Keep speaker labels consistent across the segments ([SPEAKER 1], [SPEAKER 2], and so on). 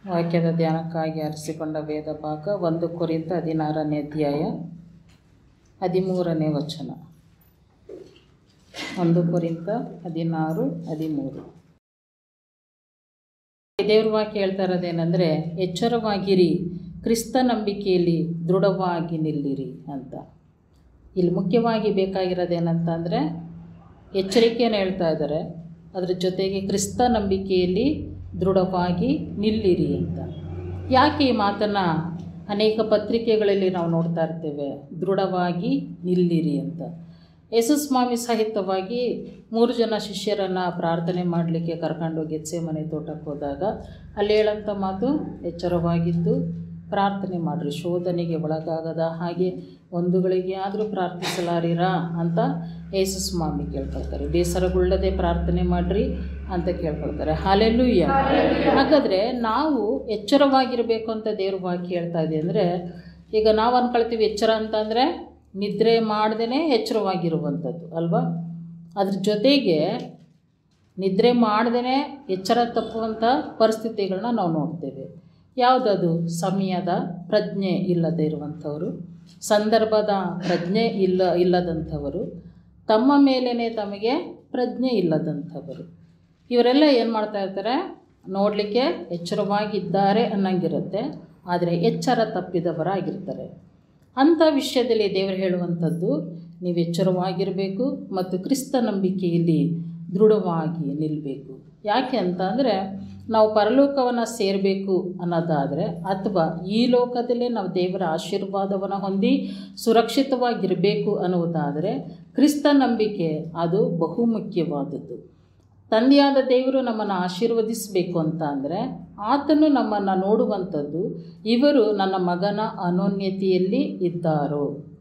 [SPEAKER 1] ವಾಕ್ಯದ ಧ್ಯಾನಕ್ಕಾಗಿ ಆರಿಸಿಕೊಂಡ ವೇದ ಭಾಗ ಒಂದು ಕುರಿತ ಹದಿನಾರನೇ ಅಧ್ಯಾಯ ಹದಿಮೂರನೇ ವಚನ ಒಂದು ಕುರಿತ ಹದಿನಾರು ಹದಿಮೂರು ದೇವ್ರ ವಾಕ್ಯ ಹೇಳ್ತಾ ಇರೋದೇನೆಂದರೆ ಎಚ್ಚರವಾಗಿರಿ ಕ್ರಿಸ್ತ ನಂಬಿಕೆಯಲ್ಲಿ ದೃಢವಾಗಿ ನಿಲ್ಲಿರಿ ಅಂತ ಇಲ್ಲಿ ಮುಖ್ಯವಾಗಿ ಬೇಕಾಗಿರೋದೇನಂತಂದರೆ ಎಚ್ಚರಿಕೆಯನ್ನು ಹೇಳ್ತಾ ಇದ್ದಾರೆ ಅದರ ಜೊತೆಗೆ ಕ್ರಿಸ್ತ ನಂಬಿಕೆಯಲ್ಲಿ ದೃಢವಾಗಿ ನಿಲ್ಲಿರಿ ಅಂತ ಯಾಕೆ ಈ ಮಾತನ್ನು ಅನೇಕ ಪತ್ರಿಕೆಗಳಲ್ಲಿ ನಾವು ನೋಡ್ತಾ ಇರ್ತೇವೆ ದೃಢವಾಗಿ ನಿಲ್ಲಿರಿ ಅಂತ ಯೇಸುಸ್ವಾಮಿ ಸಹಿತವಾಗಿ ಮೂರು ಜನ ಶಿಷ್ಯರನ್ನು ಪ್ರಾರ್ಥನೆ ಮಾಡಲಿಕ್ಕೆ ಕರ್ಕೊಂಡೋಗಿ ಗೆಚ್ಚೆ ಮನೆ ತೋಟಕ್ಕೆ ಹೋದಾಗ ಅಲ್ಲಿ ಹೇಳಂಥ ಮಾತು ಎಚ್ಚರವಾಗಿದ್ದು ಪ್ರಾರ್ಥನೆ ಮಾಡಿರಿ ಶೋಧನೆಗೆ ಒಳಗಾಗದ ಹಾಗೆ ಒಂದುಗಳಿಗೆ ಆದರೂ ಪ್ರಾರ್ಥಿಸಲಾರಿರಾ ಅಂತ ಯೇಸುಸ್ವಾಮಿ ಕೇಳ್ಕೊಳ್ತಾರೆ ಬೇಸರಗೊಳ್ಳದೆ ಪ್ರಾರ್ಥನೆ ಮಾಡಿರಿ ಅಂತ ಕೇಳ್ಕೊಳ್ತಾರೆ ಹಾಲೆಲ್ಲೂಯ್ಯ ಹಾಗಾದರೆ ನಾವು ಎಚ್ಚರವಾಗಿರಬೇಕು ಅಂತ ದೇವ್ರ ವಾಕ್ಯ ಹೇಳ್ತಾ ಇದೆ ಅಂದರೆ ಈಗ ನಾವು ಅಂದ್ಕೊಳ್ತೀವಿ ಎಚ್ಚರ ಅಂತಂದರೆ ನಿದ್ರೆ ಮಾಡ್ದೇ ಎಚ್ಚರವಾಗಿರುವಂಥದ್ದು ಅಲ್ವಾ ಅದ್ರ ಜೊತೆಗೆ ನಿದ್ರೆ ಮಾಡ್ದೇ ಎಚ್ಚರ ತಪ್ಪುವಂಥ ಪರಿಸ್ಥಿತಿಗಳನ್ನ ನಾವು ನೋಡ್ತೇವೆ ಯಾವುದದು ಸಮಯದ ಪ್ರಜ್ಞೆ ಇಲ್ಲದೆ ಇರುವಂಥವರು ಸಂದರ್ಭದ ಪ್ರಜ್ಞೆ ಇಲ್ಲ ಇಲ್ಲದಂಥವರು ತಮ್ಮ ಮೇಲೇ ತಮಗೆ ಪ್ರಜ್ಞೆ ಇಲ್ಲದಂಥವರು ಇವರೆಲ್ಲ ಏನು ಮಾಡ್ತಾ ಇರ್ತಾರೆ ನೋಡಲಿಕ್ಕೆ ಎಚ್ಚರವಾಗಿದ್ದಾರೆ ಅನ್ನಂಗಿರುತ್ತೆ ಆದರೆ ಎಚ್ಚರ ತಪ್ಪಿದವರಾಗಿರ್ತಾರೆ ಅಂಥ ವಿಷಯದಲ್ಲಿ ದೇವರು ಹೇಳುವಂಥದ್ದು ನೀವು ಎಚ್ಚರವಾಗಿರಬೇಕು ಮತ್ತು ಕ್ರಿಸ್ತ ನಂಬಿಕೆಯಲ್ಲಿ ದೃಢವಾಗಿ ನಿಲ್ಲಬೇಕು ಯಾಕೆ ಅಂತ ಅಂದರೆ ನಾವು ಪರಲೋಕವನ್ನು ಸೇರಬೇಕು ಅನ್ನೋದಾದರೆ ಅಥವಾ ಈ ಲೋಕದಲ್ಲೇ ನಾವು ದೇವರ ಆಶೀರ್ವಾದವನ್ನು ಹೊಂದಿ ಸುರಕ್ಷಿತವಾಗಿರಬೇಕು ಅನ್ನುವುದಾದರೆ ಕ್ರಿಸ್ತ ನಂಬಿಕೆ ಅದು ಬಹುಮುಖ್ಯವಾದದ್ದು ತಂದೆಯಾದ ದೇವರು ನಮ್ಮನ್ನು ಆಶೀರ್ವದಿಸಬೇಕು ಅಂತ ಅಂದರೆ ಆತನು ನಮ್ಮನ್ನು ನೋಡುವಂಥದ್ದು ಇವರು ನನ್ನ ಮಗನ ಅನೋನ್ಯತೆಯಲ್ಲಿ ಇದ್ದಾರೋ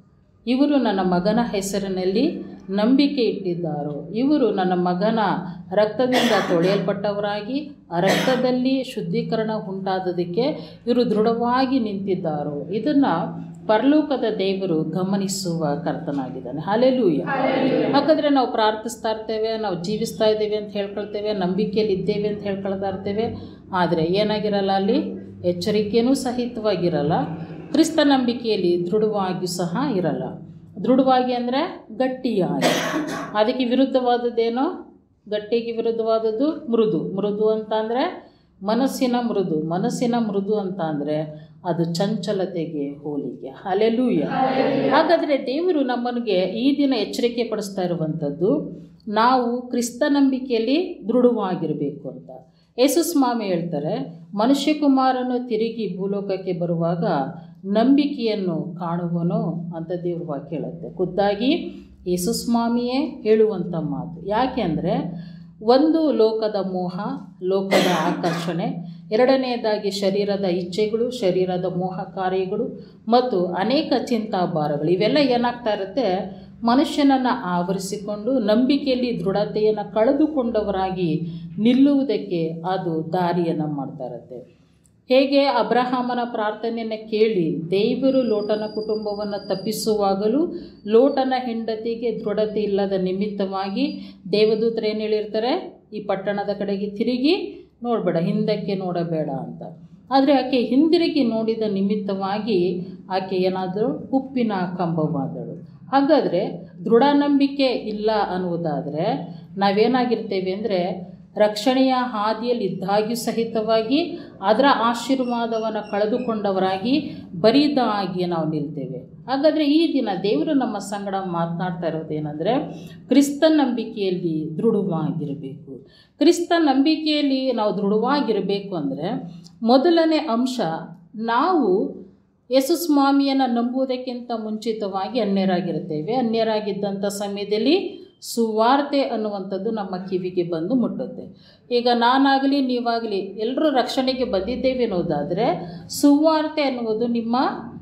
[SPEAKER 1] ಇವರು ನನ್ನ ಮಗನ ಹೆಸರಿನಲ್ಲಿ ನಂಬಿಕೆ ಇಟ್ಟಿದ್ದಾರೋ ಇವರು ನನ್ನ ಮಗನ ರಕ್ತದಿಂದ ತೊಳೆಯಲ್ಪಟ್ಟವರಾಗಿ ಆ ರಕ್ತದಲ್ಲಿ ಶುದ್ಧೀಕರಣ ಉಂಟಾದದಕ್ಕೆ ಇವರು ದೃಢವಾಗಿ ನಿಂತಿದ್ದಾರೋ ಇದನ್ನು ಪರಲೋಕದ ದೇವರು ಗಮನಿಸುವ ಕರ್ತನಾಗಿದ್ದಾನೆ ಹಾಲೆಲೂಯ ಹಾಗಾದರೆ ನಾವು ಪ್ರಾರ್ಥಿಸ್ತಾ ಇರ್ತೇವೆ ನಾವು ಜೀವಿಸ್ತಾ ಇದ್ದೇವೆ ಅಂತ ಹೇಳ್ಕೊಳ್ತೇವೆ ನಂಬಿಕೆಯಲ್ಲಿ ಇದ್ದೇವೆ ಅಂತ ಹೇಳ್ಕೊಳ್ತಾ ಇರ್ತೇವೆ ಆದರೆ ಏನಾಗಿರಲ್ಲ ಅಲ್ಲಿ ಎಚ್ಚರಿಕೆಯೂ ಸಹಿತವಾಗಿರಲ್ಲ ಕ್ರಿಸ್ತ ನಂಬಿಕೆಯಲ್ಲಿ ದೃಢವಾಗಿಯೂ ಸಹ ಇರಲ್ಲ ದೃಢವಾಗಿ ಅಂದರೆ ಗಟ್ಟಿಯಾಗಿ ಅದಕ್ಕೆ ವಿರುದ್ಧವಾದದ್ದೇನೋ ಗಟ್ಟಿಗೆ ವಿರುದ್ಧವಾದದ್ದು ಮೃದು ಮೃದು ಅಂತ ಅಂದರೆ ಮನಸ್ಸಿನ ಮೃದು ಮನಸ್ಸಿನ ಮೃದು ಅಂತ ಅಂದರೆ ಅದು ಚಂಚಲತೆಗೆ ಹೋಲಿಕೆ ಅಲೆಲೂಯ ಹಾಗಾದರೆ ದೇವರು ನಮ್ಮನಿಗೆ ಈ ದಿನ ಎಚ್ಚರಿಕೆ ಪಡಿಸ್ತಾ ಇರುವಂಥದ್ದು ನಾವು ಕ್ರಿಸ್ತ ನಂಬಿಕೆಯಲ್ಲಿ ದೃಢವಾಗಿರಬೇಕು ಅಂತ ಯೇಸುಸ್ವಾಮಿ ಹೇಳ್ತಾರೆ ಮನುಷ್ಯಕುಮಾರನು ತಿರುಗಿ ಭೂಲೋಕಕ್ಕೆ ಬರುವಾಗ ನಂಬಿಕೆಯನ್ನು ಕಾಣುವನು ಅಂತ ದೇವ್ರ ವಾಕ್ಯ ಹೇಳುತ್ತೆ ಖುದ್ದಾಗಿ ಯೇಸುಸ್ವಾಮಿಯೇ ಹೇಳುವಂಥ ಮಾತು ಯಾಕೆ ಅಂದರೆ ಒಂದು ಲೋಕದ ಮೋಹ ಲೋಕದ ಆಕರ್ಷಣೆ ಎರಡನೆಯದಾಗಿ ಶರೀರದ ಇಚ್ಛೆಗಳು ಶರೀರದ ಮೋಹ ಕಾರ್ಯಗಳು ಮತ್ತು ಅನೇಕ ಚಿಂತಾಭಾರಗಳು ಇವೆಲ್ಲ ಏನಾಗ್ತಾ ಇರುತ್ತೆ ಮನುಷ್ಯನನ್ನು ಆವರಿಸಿಕೊಂಡು ನಂಬಿಕೆಯಲ್ಲಿ ದೃಢತೆಯನ್ನು ಕಳೆದುಕೊಂಡವರಾಗಿ ನಿಲ್ಲುವುದಕ್ಕೆ ಅದು ದಾರಿಯನ್ನು ಮಾಡ್ತಾ ಇರುತ್ತೆ ಹೇಗೆ ಅಬ್ರಹಾಮನ ಪ್ರಾರ್ಥನೆಯನ್ನು ಕೇಳಿ ದೇವರು ಲೋಟನ ಕುಟುಂಬವನ್ನು ತಪ್ಪಿಸುವಾಗಲೂ ಲೋಟನ ಹೆಂಡತಿಗೆ ದೃಢತೆ ಇಲ್ಲದ ನಿಮಿತ್ತವಾಗಿ ದೇವದೂತರು ಏನು ಹೇಳಿರ್ತಾರೆ ಈ ಪಟ್ಟಣದ ಕಡೆಗೆ ತಿರುಗಿ ನೋಡಬೇಡ ಹಿಂದಕ್ಕೆ ನೋಡಬೇಡ ಅಂತ ಆದರೆ ಆಕೆ ಹಿಂದಿರುಗಿ ನೋಡಿದ ನಿಮಿತ್ತವಾಗಿ ಆಕೆ ಏನಾದರೂ ಉಪ್ಪಿನ ಕಂಬವಾದಳು ಹಾಗಾದರೆ ದೃಢ ನಂಬಿಕೆ ಇಲ್ಲ ಅನ್ನುವುದಾದರೆ ನಾವೇನಾಗಿರ್ತೇವೆ ಅಂದರೆ ರಕ್ಷಣೆಯ ಹಾದಿಯಲ್ಲಿ ಇದ್ದಾಗ್ಯೂ ಸಹಿತವಾಗಿ ಅದರ ಆಶೀರ್ವಾದವನ್ನು ಕಳೆದುಕೊಂಡವರಾಗಿ ಬರಿದಾಗಿ ನಾವು ನಿಲ್ತೇವೆ ಹಾಗಾದರೆ ಈ ದಿನ ದೇವರು ನಮ್ಮ ಸಂಗಡ ಮಾತನಾಡ್ತಾ ಇರೋದೇನೆಂದರೆ ಕ್ರಿಸ್ತ ನಂಬಿಕೆಯಲ್ಲಿ ದೃಢವಾಗಿರಬೇಕು ಕ್ರಿಸ್ತ ನಂಬಿಕೆಯಲ್ಲಿ ನಾವು ದೃಢವಾಗಿರಬೇಕು ಅಂದರೆ ಮೊದಲನೇ ಅಂಶ ನಾವು ಯೇಸುಸ್ವಾಮಿಯನ್ನು ನಂಬುವುದಕ್ಕಿಂತ ಮುಂಚಿತವಾಗಿ ಅನ್ಯರಾಗಿರ್ತೇವೆ ಅನ್ಯರಾಗಿದ್ದಂಥ ಸಮಯದಲ್ಲಿ ಸುವಾರ್ತೆ ಅನ್ನುವಂಥದ್ದು ನಮ್ಮ ಕಿವಿಗೆ ಬಂದು ಮುಟ್ಟುತ್ತೆ ಈಗ ನಾನಾಗಲಿ ನೀವಾಗಲಿ ಎಲ್ಲರೂ ರಕ್ಷಣೆಗೆ ಬಂದಿದ್ದೇವೆ ಅನ್ನೋದಾದರೆ ಸುವಾರ್ತೆ ಅನ್ನುವುದು ನಿಮ್ಮ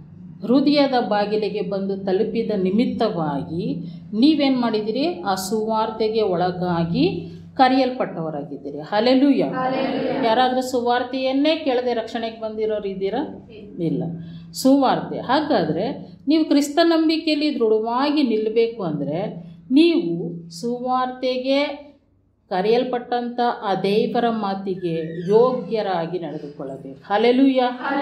[SPEAKER 1] ಹೃದಯದ ಬಾಗಿಲಿಗೆ ಬಂದು ತಲುಪಿದ ನಿಮಿತ್ತವಾಗಿ ನೀವೇನು ಮಾಡಿದಿರಿ ಆ ಸುವಾರ್ತೆಗೆ ಒಳಗಾಗಿ ಕರೆಯಲ್ಪಟ್ಟವರಾಗಿದ್ದೀರಿ ಹಲೆಲೂಯ ಯಾರಾದರೂ ಸುವಾರ್ತೆಯನ್ನೇ ಕೇಳದೆ ರಕ್ಷಣೆಗೆ ಬಂದಿರೋರು ಇದ್ದೀರಾ ಇಲ್ಲ ಸುವಾರ್ತೆ ಹಾಗಾದರೆ ನೀವು ಕ್ರಿಸ್ತ ನಂಬಿಕೆಯಲ್ಲಿ ದೃಢವಾಗಿ ನಿಲ್ಲಬೇಕು ಅಂದರೆ ನೀವು ಸುವಾರ್ತೆಗೆ ಕರೆಯಲ್ಪಟ್ಟಂಥ ಆ ದೇವರ ಮಾತಿಗೆ ಯೋಗ್ಯರಾಗಿ ನಡೆದುಕೊಳ್ಳಬೇಕು ಹಲೆಲುಯ್ಯ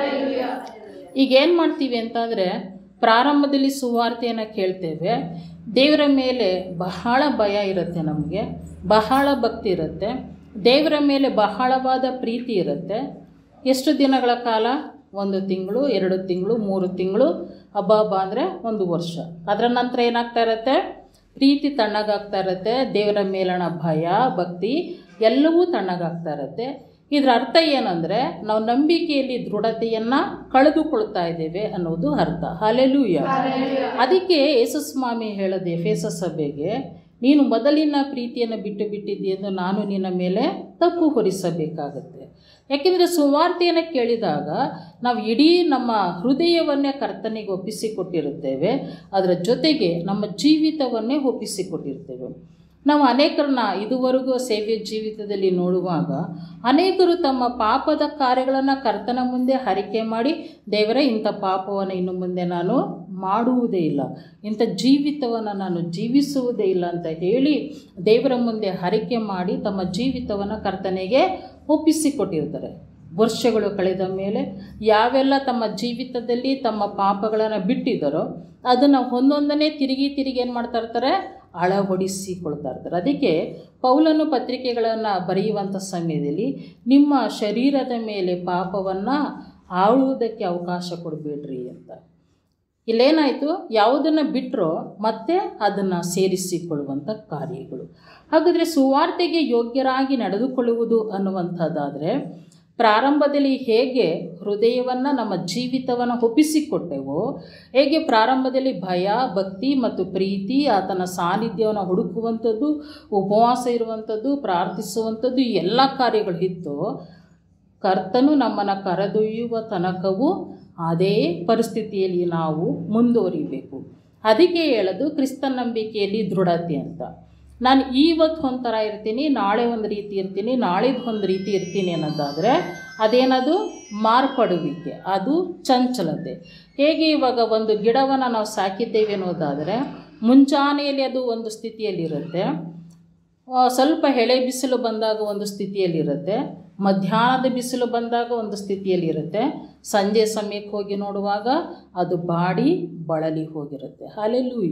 [SPEAKER 1] ಈಗ ಏನು ಮಾಡ್ತೀವಿ ಅಂತಂದರೆ ಪ್ರಾರಂಭದಲ್ಲಿ ಸುವಾರ್ತೆಯನ್ನು ಕೇಳ್ತೇವೆ ದೇವರ ಮೇಲೆ ಬಹಳ ಭಯ ಇರುತ್ತೆ ನಮಗೆ ಬಹಳ ಭಕ್ತಿ ಇರುತ್ತೆ ದೇವರ ಮೇಲೆ ಬಹಳವಾದ ಪ್ರೀತಿ ಇರುತ್ತೆ ಎಷ್ಟು ದಿನಗಳ ಕಾಲ ಒಂದು ತಿಂಗಳು ಎರಡು ತಿಂಗಳು ಮೂರು ತಿಂಗಳು ಹಬ್ಬ ಹಬ್ಬ ಅಂದರೆ ಒಂದು ವರ್ಷ ಅದರ ನಂತರ ಏನಾಗ್ತಾ ಇರುತ್ತೆ ಪ್ರೀತಿ ತಣ್ಣಗಾಗ್ತಾ ಇರುತ್ತೆ ದೇವರ ಮೇಲಣ ಭಯ ಭಕ್ತಿ ಎಲ್ಲವೂ ತಣ್ಣಗಾಗ್ತಾ ಇರುತ್ತೆ ಇದರ ಅರ್ಥ ಏನಂದರೆ ನಾವು ನಂಬಿಕೆಯಲ್ಲಿ ದೃಢತೆಯನ್ನು ಕಳೆದುಕೊಳ್ತಾ ಇದ್ದೇವೆ ಅನ್ನೋದು ಅರ್ಥ ಹಲೆಲೂಯ ಅದಕ್ಕೆ ಯೇಸುಸ್ವಾಮಿ ಹೇಳದೆ ಫೇಸ ಸಭೆಗೆ ನೀನು ಮೊದಲಿನ ಪ್ರೀತಿಯನ್ನು ಬಿಟ್ಟು ಬಿಟ್ಟಿದ್ದೀ ಎಂದು ನಾನು ನಿನ್ನ ಮೇಲೆ ತಪ್ಪು ಹೊರಿಸಬೇಕಾಗತ್ತೆ ಯಾಕೆಂದರೆ ಸುವಾರ್ತೆಯನ್ನು ಕೇಳಿದಾಗ ನಾವು ಇಡೀ ನಮ್ಮ ಹೃದಯವನ್ನೇ ಕರ್ತನಿಗೆ ಒಪ್ಪಿಸಿಕೊಟ್ಟಿರುತ್ತೇವೆ ಅದರ ಜೊತೆಗೆ ನಮ್ಮ ಜೀವಿತವನ್ನೇ ಒಪ್ಪಿಸಿಕೊಟ್ಟಿರ್ತೇವೆ ನಾವು ಅನೇಕರನ್ನ ಇದುವರೆಗೂ ಸೇವೆ ಜೀವಿತದಲ್ಲಿ ನೋಡುವಾಗ ಅನೇಕರು ತಮ್ಮ ಪಾಪದ ಕಾರ್ಯಗಳನ್ನು ಕರ್ತನ ಮುಂದೆ ಹರಿಕೆ ಮಾಡಿ ದೇವರೇ ಇಂಥ ಪಾಪವನ್ನು ಇನ್ನು ಮುಂದೆ ನಾನು ಮಾಡುವುದೇ ಇಲ್ಲ ಇಂಥ ಜೀವಿತವನ್ನು ನಾನು ಜೀವಿಸುವುದೇ ಇಲ್ಲ ಅಂತ ಹೇಳಿ ದೇವರ ಮುಂದೆ ಹರಿಕೆ ಮಾಡಿ ತಮ್ಮ ಜೀವಿತವನ್ನು ಕರ್ತನೆಗೆ ಒಪ್ಪಿಸಿಕೊಟ್ಟಿರ್ತಾರೆ ವರ್ಷಗಳು ಕಳೆದ ಮೇಲೆ ಯಾವೆಲ್ಲ ತಮ್ಮ ಜೀವಿತದಲ್ಲಿ ತಮ್ಮ ಪಾಪಗಳನ್ನು ಬಿಟ್ಟಿದ್ದಾರೋ ಅದನ್ನು ಒಂದೊಂದನೇ ತಿರುಗಿ ತಿರುಗಿ ಏನು ಮಾಡ್ತಾ ಇರ್ತಾರೆ ಅಳವಡಿಸಿಕೊಳ್ತಾ ಇರ್ತಾರೆ ಅದಕ್ಕೆ ಪೌಲನು ಪತ್ರಿಕೆಗಳನ್ನು ಬರೆಯುವಂಥ ಸಮಯದಲ್ಲಿ ನಿಮ್ಮ ಶರೀರದ ಮೇಲೆ ಪಾಪವನ್ನು ಆಳುವುದಕ್ಕೆ ಅವಕಾಶ ಕೊಡಬೇಡ್ರಿ ಅಂತ ಇಲ್ಲೇನಾಯಿತು ಯಾವುದನ್ನು ಬಿಟ್ಟರೋ ಮತ್ತೆ ಅದನ್ನು ಸೇರಿಸಿಕೊಳ್ಳುವಂಥ ಕಾರ್ಯಗಳು ಹಾಗಾದರೆ ಸುವಾರ್ತೆಗೆ ಯೋಗ್ಯರಾಗಿ ನಡೆದುಕೊಳ್ಳುವುದು ಅನ್ನುವಂಥದ್ದಾದರೆ ಪ್ರಾರಂಭದಲ್ಲಿ ಹೇಗೆ ಹೃದಯವನ್ನು ನಮ್ಮ ಜೀವಿತವನ್ನು ಒಪ್ಪಿಸಿಕೊಟ್ಟೆವೋ ಹೇಗೆ ಪ್ರಾರಂಭದಲ್ಲಿ ಭಯ ಭಕ್ತಿ ಮತ್ತು ಪ್ರೀತಿ ಆತನ ಸಾನ್ನಿಧ್ಯವನ್ನು ಹುಡುಕುವಂಥದ್ದು ಉಪವಾಸ ಇರುವಂಥದ್ದು ಪ್ರಾರ್ಥಿಸುವಂಥದ್ದು ಈ ಎಲ್ಲ ಕಾರ್ಯಗಳು ಇತ್ತು ಕರ್ತನು ನಮ್ಮನ್ನು ಕರೆದೊಯ್ಯುವ ತನಕವೂ ಅದೇ ಪರಿಸ್ಥಿತಿಯಲ್ಲಿ ನಾವು ಮುಂದುವರಿಬೇಕು ಅದಕ್ಕೆ ಹೇಳೋದು ಕ್ರಿಸ್ತನ ನಂಬಿಕೆಯಲ್ಲಿ ದೃಢತೆ ಅಂತ ನಾನು ಇವತ್ತು ಒಂಥರ ಇರ್ತೀನಿ ನಾಳೆ ಒಂದು ರೀತಿ ಇರ್ತೀನಿ ನಾಳಿದ್ದು ಒಂದು ರೀತಿ ಇರ್ತೀನಿ ಅನ್ನೋದಾದರೆ ಅದೇನದು ಮಾರ್ಪಡುವಿಕೆ ಅದು ಚಂಚಲತೆ ಹೇಗೆ ಇವಾಗ ಒಂದು ಗಿಡವನ್ನು ನಾವು ಸಾಕಿದ್ದೇವೆ ಅನ್ನೋದಾದರೆ ಮುಂಜಾನೆಯಲ್ಲಿ ಅದು ಒಂದು ಸ್ಥಿತಿಯಲ್ಲಿರುತ್ತೆ ಆ, ಸ್ವಲ್ಪ ಎಳೆ ಬಿಸಿಲು ಬಂದಾಗ ಒಂದು ಸ್ಥಿತಿಯಲ್ಲಿರುತ್ತೆ ಮಧ್ಯಾಹ್ನದ ಬಿಸಿಲು ಬಂದಾಗ ಒಂದು ಸ್ಥಿತಿಯಲ್ಲಿರುತ್ತೆ ಸಂಜೆ ಸಮಯಕ್ಕೆ ಹೋಗಿ ನೋಡುವಾಗ ಅದು ಬಾಡಿ ಬಳಲಿ ಹೋಗಿರುತ್ತೆ ಅಲ್ಲೆಲ್ಲೂ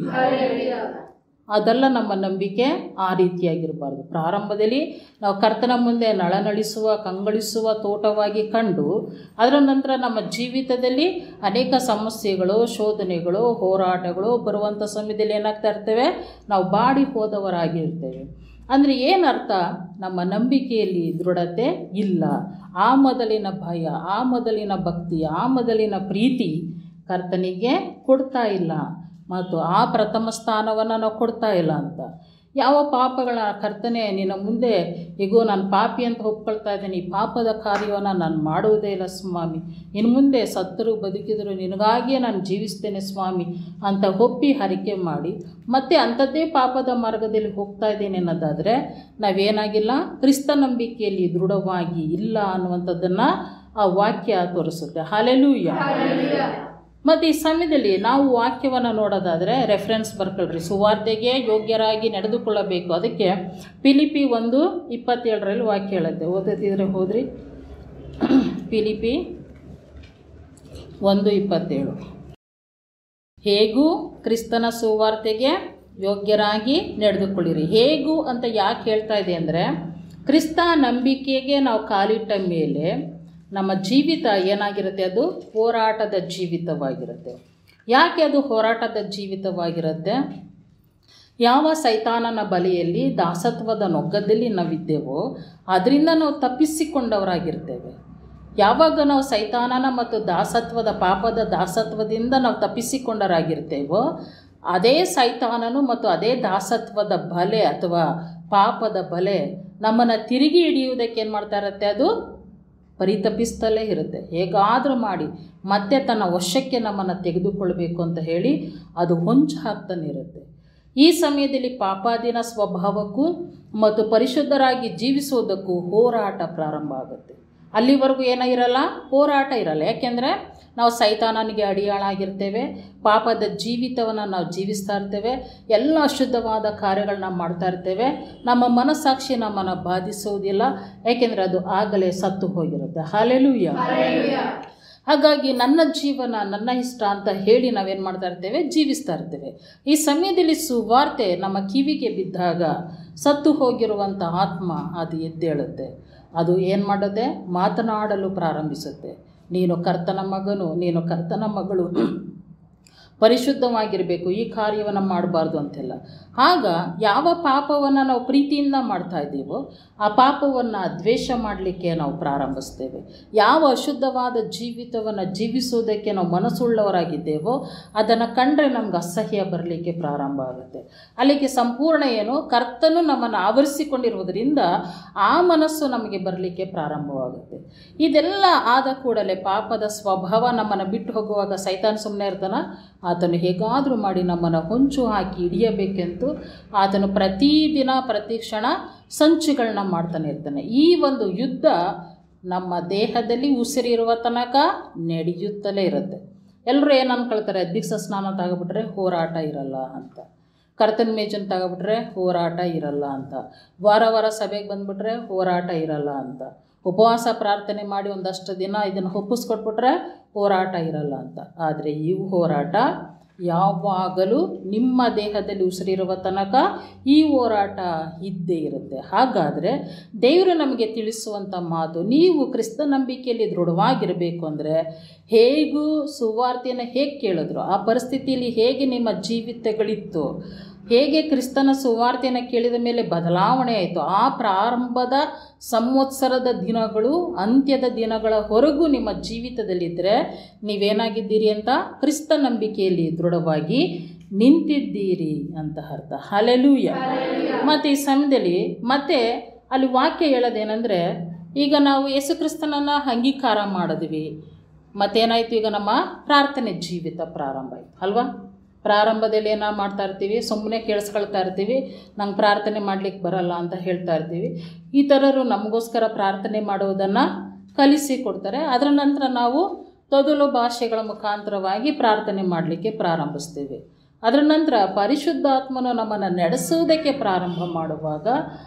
[SPEAKER 1] ಅದೆಲ್ಲ ನಮ್ಮ ನಂಬಿಕೆ ಆ ರೀತಿಯಾಗಿರಬಾರ್ದು ಪ್ರಾರಂಭದಲ್ಲಿ ನಾವು ಕರ್ತನ ಮುಂದೆ ನಳನಳಿಸುವ ಕಂಗಳಿಸುವ ತೋಟವಾಗಿ ಕಂಡು ಅದರ ನಂತರ ನಮ್ಮ ಜೀವಿತದಲ್ಲಿ ಅನೇಕ ಸಮಸ್ಯೆಗಳು ಶೋಧನೆಗಳು ಹೋರಾಟಗಳು ಬರುವಂಥ ಸಮಯದಲ್ಲಿ ಏನಾಗ್ತಾ ಇರ್ತೇವೆ ನಾವು ಬಾಡಿ ಹೋದವರಾಗಿರ್ತೇವೆ ಅಂದರೆ ಏನರ್ಥ ನಮ್ಮ ನಂಬಿಕೆಯಲ್ಲಿ ದೃಢತೆ ಇಲ್ಲ ಆ ಮೊದಲಿನ ಭಯ ಆ ಮೊದಲಿನ ಭಕ್ತಿ ಆ ಮೊದಲಿನ ಪ್ರೀತಿ ಕರ್ತನಿಗೆ ಕೊಡ್ತಾ ಇಲ್ಲ ಮತ್ತು ಆ ಪ್ರಥಮ ಸ್ಥಾನವನ್ನು ನಾವು ಕೊಡ್ತಾ ಇಲ್ಲ ಅಂತ ಯಾವ ಪಾಪಗಳ ಕರ್ತನೆ ನಿನ್ನ ಮುಂದೆ ಈಗೋ ನಾನು ಪಾಪಿ ಅಂತ ಒಪ್ಕೊಳ್ತಾ ಇದ್ದೀನಿ ಈ ಪಾಪದ ಕಾರ್ಯವನ್ನು ನಾನು ಮಾಡುವುದೇ ಇಲ್ಲ ಸ್ವಾಮಿ ಇನ್ನು ಮುಂದೆ ಸತ್ತರು ಬದುಕಿದರು ನಿನಗಾಗಿಯೇ ನಾನು ಜೀವಿಸ್ತೇನೆ ಸ್ವಾಮಿ ಅಂತ ಒಪ್ಪಿ ಹರಿಕೆ ಮಾಡಿ ಮತ್ತೆ ಅಂಥದ್ದೇ ಪಾಪದ ಮಾರ್ಗದಲ್ಲಿ ಹೋಗ್ತಾ ಇದ್ದೇನೆ ಅನ್ನೋದಾದರೆ ನಾವೇನಾಗಿಲ್ಲ ಕ್ರಿಸ್ತ ನಂಬಿಕೆಯಲ್ಲಿ ದೃಢವಾಗಿ ಇಲ್ಲ ಅನ್ನುವಂಥದ್ದನ್ನು ಆ ವಾಕ್ಯ ತೋರಿಸುತ್ತೆ ಹಾಲೆಲೂಯ್ಯ ಮತ್ತು ಈ ಸಮಯದಲ್ಲಿ ನಾವು ವಾಕ್ಯವನ್ನು ನೋಡೋದಾದರೆ ರೆಫರೆನ್ಸ್ ಬರ್ಕೊಳ್ರಿ ಸುವಾರ್ತೆಗೆ ಯೋಗ್ಯರಾಗಿ ನಡೆದುಕೊಳ್ಳಬೇಕು ಅದಕ್ಕೆ ಪಿಲಿಪಿ ಒಂದು ಇಪ್ಪತ್ತೇಳರಲ್ಲಿ ವಾಕ್ಯ ಹೇಳುತ್ತೆ ಓದತಿದ್ರೆ ಹೋದ್ರಿ ಪಿಲಿಪಿ ಒಂದು ಇಪ್ಪತ್ತೇಳು ಹೇಗೂ ಕ್ರಿಸ್ತನ ಸುವಾರ್ತೆಗೆ ಯೋಗ್ಯರಾಗಿ ನಡೆದುಕೊಳ್ಳಿರಿ ಹೇಗೂ ಅಂತ ಯಾಕೆ ಹೇಳ್ತಾ ಇದೆ ಅಂದರೆ ಕ್ರಿಸ್ತ ನಂಬಿಕೆಗೆ ನಾವು ಕಾಲಿಟ್ಟ ಮೇಲೆ ನಮ್ಮ ಜೀವಿತ ಏನಾಗಿರುತ್ತೆ ಅದು ಹೋರಾಟದ ಜೀವಿತವಾಗಿರುತ್ತೆ ಯಾಕೆ ಅದು ಹೋರಾಟದ ಜೀವಿತವಾಗಿರುತ್ತೆ ಯಾವ ಸೈತಾನನ ಬಲೆಯಲ್ಲಿ ದಾಸತ್ವದ ನೊಗ್ಗದಲ್ಲಿ ನಾವಿದ್ದೇವೋ ಅದರಿಂದ ನಾವು ತಪ್ಪಿಸಿಕೊಂಡವರಾಗಿರ್ತೇವೆ ಯಾವಾಗ ನಾವು ಸೈತಾನನ ಮತ್ತು ದಾಸತ್ವದ ಪಾಪದ ದಾಸತ್ವದಿಂದ ನಾವು ತಪ್ಪಿಸಿಕೊಂಡರಾಗಿರ್ತೇವೋ ಅದೇ ಸೈತಾನನು ಮತ್ತು ಅದೇ ದಾಸತ್ವದ ಬಲೆ ಅಥವಾ ಪಾಪದ ಬಲೆ ನಮ್ಮನ್ನು ತಿರುಗಿ ಹಿಡಿಯುವುದಕ್ಕೆ ಏನು ಮಾಡ್ತಾ ಇರುತ್ತೆ ಅದು ಪರಿತಪಿಸ್ತಲೇ ಇರುತ್ತೆ ಹೇಗಾದರೂ ಮಾಡಿ ಮತ್ತೆ ತನ್ನ ವಶಕ್ಕೆ ನಮ್ಮನ್ನು ತೆಗೆದುಕೊಳ್ಬೇಕು ಅಂತ ಹೇಳಿ ಅದು ಹೊಂಚು ಹಾಕ್ತಾನೆ ಇರುತ್ತೆ ಈ ಸಮಯದಲ್ಲಿ ಪಾಪಾದಿನ ಸ್ವಭಾವಕ್ಕೂ ಮತ್ತು ಪರಿಶುದ್ಧರಾಗಿ ಜೀವಿಸುವುದಕ್ಕೂ ಹೋರಾಟ ಪ್ರಾರಂಭ ಆಗುತ್ತೆ ಅಲ್ಲಿವರೆಗೂ ಏನಾಗಿರಲ್ಲ ಹೋರಾಟ ಇರಲ್ಲ ಯಾಕೆಂದರೆ ನಾವು ಸೈತಾನನಿಗೆ ಅಡಿಯಾಳಾಗಿರ್ತೇವೆ ಪಾಪದ ಜೀವಿತವನ್ನು ನಾವು ಜೀವಿಸ್ತಾ ಇರ್ತೇವೆ ಎಲ್ಲ ಅಶುದ್ಧವಾದ ಕಾರ್ಯಗಳನ್ನ ಮಾಡ್ತಾ ಇರ್ತೇವೆ ನಮ್ಮ ಮನಸ್ಸಾಕ್ಷಿ ನಮ್ಮನ್ನು ಬಾಧಿಸುವುದಿಲ್ಲ ಏಕೆಂದರೆ ಅದು ಆಗಲೇ ಸತ್ತು ಹೋಗಿರುತ್ತೆ ಹಾಲೆಲೂಯ ಹಾಗಾಗಿ ನನ್ನ ಜೀವನ ನನ್ನ ಇಷ್ಟ ಅಂತ ಹೇಳಿ ನಾವೇನು ಮಾಡ್ತಾ ಇರ್ತೇವೆ ಜೀವಿಸ್ತಾ ಇರ್ತೇವೆ ಈ ಸಮಯದಲ್ಲಿ ಸುವಾರ್ತೆ ನಮ್ಮ ಕಿವಿಗೆ ಬಿದ್ದಾಗ ಸತ್ತು ಹೋಗಿರುವಂಥ ಆತ್ಮ ಅದು ಎದ್ದೇಳುತ್ತೆ ಅದು ಏನು ಮಾಡುತ್ತೆ ಮಾತನಾಡಲು ಪ್ರಾರಂಭಿಸುತ್ತೆ ನೀನು ಕರ್ತನ ಮಗನು ನೀನು ಕರ್ತನ ಮಗಳು ಪರಿಶುದ್ಧವಾಗಿರಬೇಕು ಈ ಕಾರ್ಯವನ್ನು ಮಾಡಬಾರ್ದು ಅಂತೆಲ್ಲ ಆಗ ಯಾವ ಪಾಪವನ್ನು ನಾವು ಪ್ರೀತಿಯಿಂದ ಮಾಡ್ತಾ ಇದ್ದೀವೋ ಆ ಪಾಪವನ್ನು ದ್ವೇಷ ಮಾಡಲಿಕ್ಕೆ ನಾವು ಪ್ರಾರಂಭಿಸ್ತೇವೆ ಯಾವ ಅಶುದ್ಧವಾದ ಜೀವಿತವನ್ನು ಜೀವಿಸುವುದಕ್ಕೆ ನಾವು ಮನಸ್ಸುಳ್ಳವರಾಗಿದ್ದೇವೋ ಅದನ್ನು ಕಂಡ್ರೆ ನಮ್ಗೆ ಅಸಹ್ಯ ಬರಲಿಕ್ಕೆ ಪ್ರಾರಂಭ ಆಗುತ್ತೆ ಅಲ್ಲಿಗೆ ಸಂಪೂರ್ಣ ಏನು ಕರ್ತನು ನಮ್ಮನ್ನು ಆವರಿಸಿಕೊಂಡಿರುವುದರಿಂದ ಆ ಮನಸ್ಸು ನಮಗೆ ಬರಲಿಕ್ಕೆ ಪ್ರಾರಂಭವಾಗುತ್ತೆ ಇದೆಲ್ಲ ಆದ ಕೂಡಲೇ ಪಾಪದ ಸ್ವಭಾವ ನಮ್ಮನ್ನು ಬಿಟ್ಟು ಹೋಗುವಾಗ ಸೈತಾನ್ ಸುಮ್ಮನೆ ಇರ್ತಾನ ಆತನು ಹೇಗಾದರೂ ಮಾಡಿ ನಮ್ಮನ್ನು ಹೊಂಚು ಹಾಕಿ ಹಿಡಿಯಬೇಕೆಂದು ಆತನು ಪ್ರತಿದಿನ ಪ್ರತಿ ಕ್ಷಣ ಸಂಚುಗಳನ್ನ ಮಾಡ್ತಾನೆ ಇರ್ತಾನೆ ಈ ಒಂದು ಯುದ್ಧ ನಮ್ಮ ದೇಹದಲ್ಲಿ ಉಸಿರಿರುವ ತನಕ ನಡೆಯುತ್ತಲೇ ಇರುತ್ತೆ ಎಲ್ಲರೂ ಏನು ಅನ್ಕೊಳ್ತಾರೆ ದೀಕ್ಷಾ ಸ್ನಾನ ತಗೊಬಿಟ್ರೆ ಹೋರಾಟ ಇರಲ್ಲ ಅಂತ ಕರ್ತನ ಮೇಜನ್ ತಗೊಬಿಟ್ರೆ ಹೋರಾಟ ಇರಲ್ಲ ಅಂತ ವಾರ ವಾರ ಸಭೆಗೆ ಬಂದುಬಿಟ್ರೆ ಹೋರಾಟ ಇರಲ್ಲ ಅಂತ ಉಪವಾಸ ಪ್ರಾರ್ಥನೆ ಮಾಡಿ ಒಂದಷ್ಟು ದಿನ ಇದನ್ನು ಒಪ್ಪಿಸ್ಕೊಟ್ಬಿಟ್ರೆ ಹೋರಾಟ ಇರಲ್ಲ ಅಂತ ಆದರೆ ಈ ಹೋರಾಟ ಯಾವಾಗಲೂ ನಿಮ್ಮ ದೇಹದಲ್ಲಿ ಉಸಿರಿರುವ ತನಕ ಈ ಹೋರಾಟ ಇದ್ದೇ ಇರುತ್ತೆ ಹಾಗಾದರೆ ದೇವರು ನಮಗೆ ತಿಳಿಸುವಂಥ ಮಾತು ನೀವು ಕ್ರಿಸ್ತ ನಂಬಿಕೆಯಲ್ಲಿ ದೃಢವಾಗಿರಬೇಕು ಅಂದರೆ ಹೇಗೂ ಸುವಾರ್ತೆಯನ್ನು ಹೇಗೆ ಕೇಳಿದ್ರು ಆ ಪರಿಸ್ಥಿತಿಯಲ್ಲಿ ಹೇಗೆ ನಿಮ್ಮ ಜೀವಿತಗಳಿತ್ತು ಹೇಗೆ ಕ್ರಿಸ್ತನ ಸುವಾರ್ತೆಯನ್ನು ಕೇಳಿದ ಮೇಲೆ ಬದಲಾವಣೆ ಆಯಿತು ಆ ಪ್ರಾರಂಭದ ಸಂವತ್ಸರದ ದಿನಗಳು ಅಂತ್ಯದ ದಿನಗಳ ಹೊರಗೂ ನಿಮ್ಮ ಜೀವಿತದಲ್ಲಿದ್ದರೆ ನೀವೇನಾಗಿದ್ದೀರಿ ಅಂತ ಕ್ರಿಸ್ತ ನಂಬಿಕೆಯಲ್ಲಿ ದೃಢವಾಗಿ ನಿಂತಿದ್ದೀರಿ ಅಂತ ಅರ್ಥ ಹಲೆಲೂಯ ಮತ್ತು ಈ ಸಮಯದಲ್ಲಿ ಮತ್ತೆ ಅಲ್ಲಿ ವಾಕ್ಯ ಹೇಳೋದೇನೆಂದರೆ ಈಗ ನಾವು ಯೇಸು ಕ್ರಿಸ್ತನನ್ನು ಅಂಗೀಕಾರ ಮಾಡಿದ್ವಿ ಮತ್ತೇನಾಯಿತು ಈಗ ನಮ್ಮ ಪ್ರಾರ್ಥನೆ ಜೀವಿತ ಪ್ರಾರಂಭ ಆಯಿತು ಅಲ್ವಾ ಪ್ರಾರಂಭದಲ್ಲಿ ಏನೋ ಮಾಡ್ತಾ ಇರ್ತೀವಿ ಸುಮ್ಮನೆ ಕೇಳಿಸ್ಕೊಳ್ತಾ ಇರ್ತೀವಿ ನಂಗೆ ಪ್ರಾರ್ಥನೆ ಮಾಡಲಿಕ್ಕೆ ಬರಲ್ಲ ಅಂತ ಹೇಳ್ತಾ ಇರ್ತೀವಿ ಈ ಥರರು ನಮಗೋಸ್ಕರ ಪ್ರಾರ್ಥನೆ ಮಾಡುವುದನ್ನು ಕಲಿಸಿ ಕೊಡ್ತಾರೆ ಅದರ ನಂತರ ನಾವು ತೊದಲು ಭಾಷೆಗಳ ಮುಖಾಂತರವಾಗಿ ಪ್ರಾರ್ಥನೆ ಮಾಡಲಿಕ್ಕೆ ಪ್ರಾರಂಭಿಸ್ತೀವಿ ಅದರ ನಂತರ ಪರಿಶುದ್ಧಾತ್ಮನು ನಮ್ಮನ್ನು ನಡೆಸುವುದಕ್ಕೆ ಪ್ರಾರಂಭ ಮಾಡುವಾಗ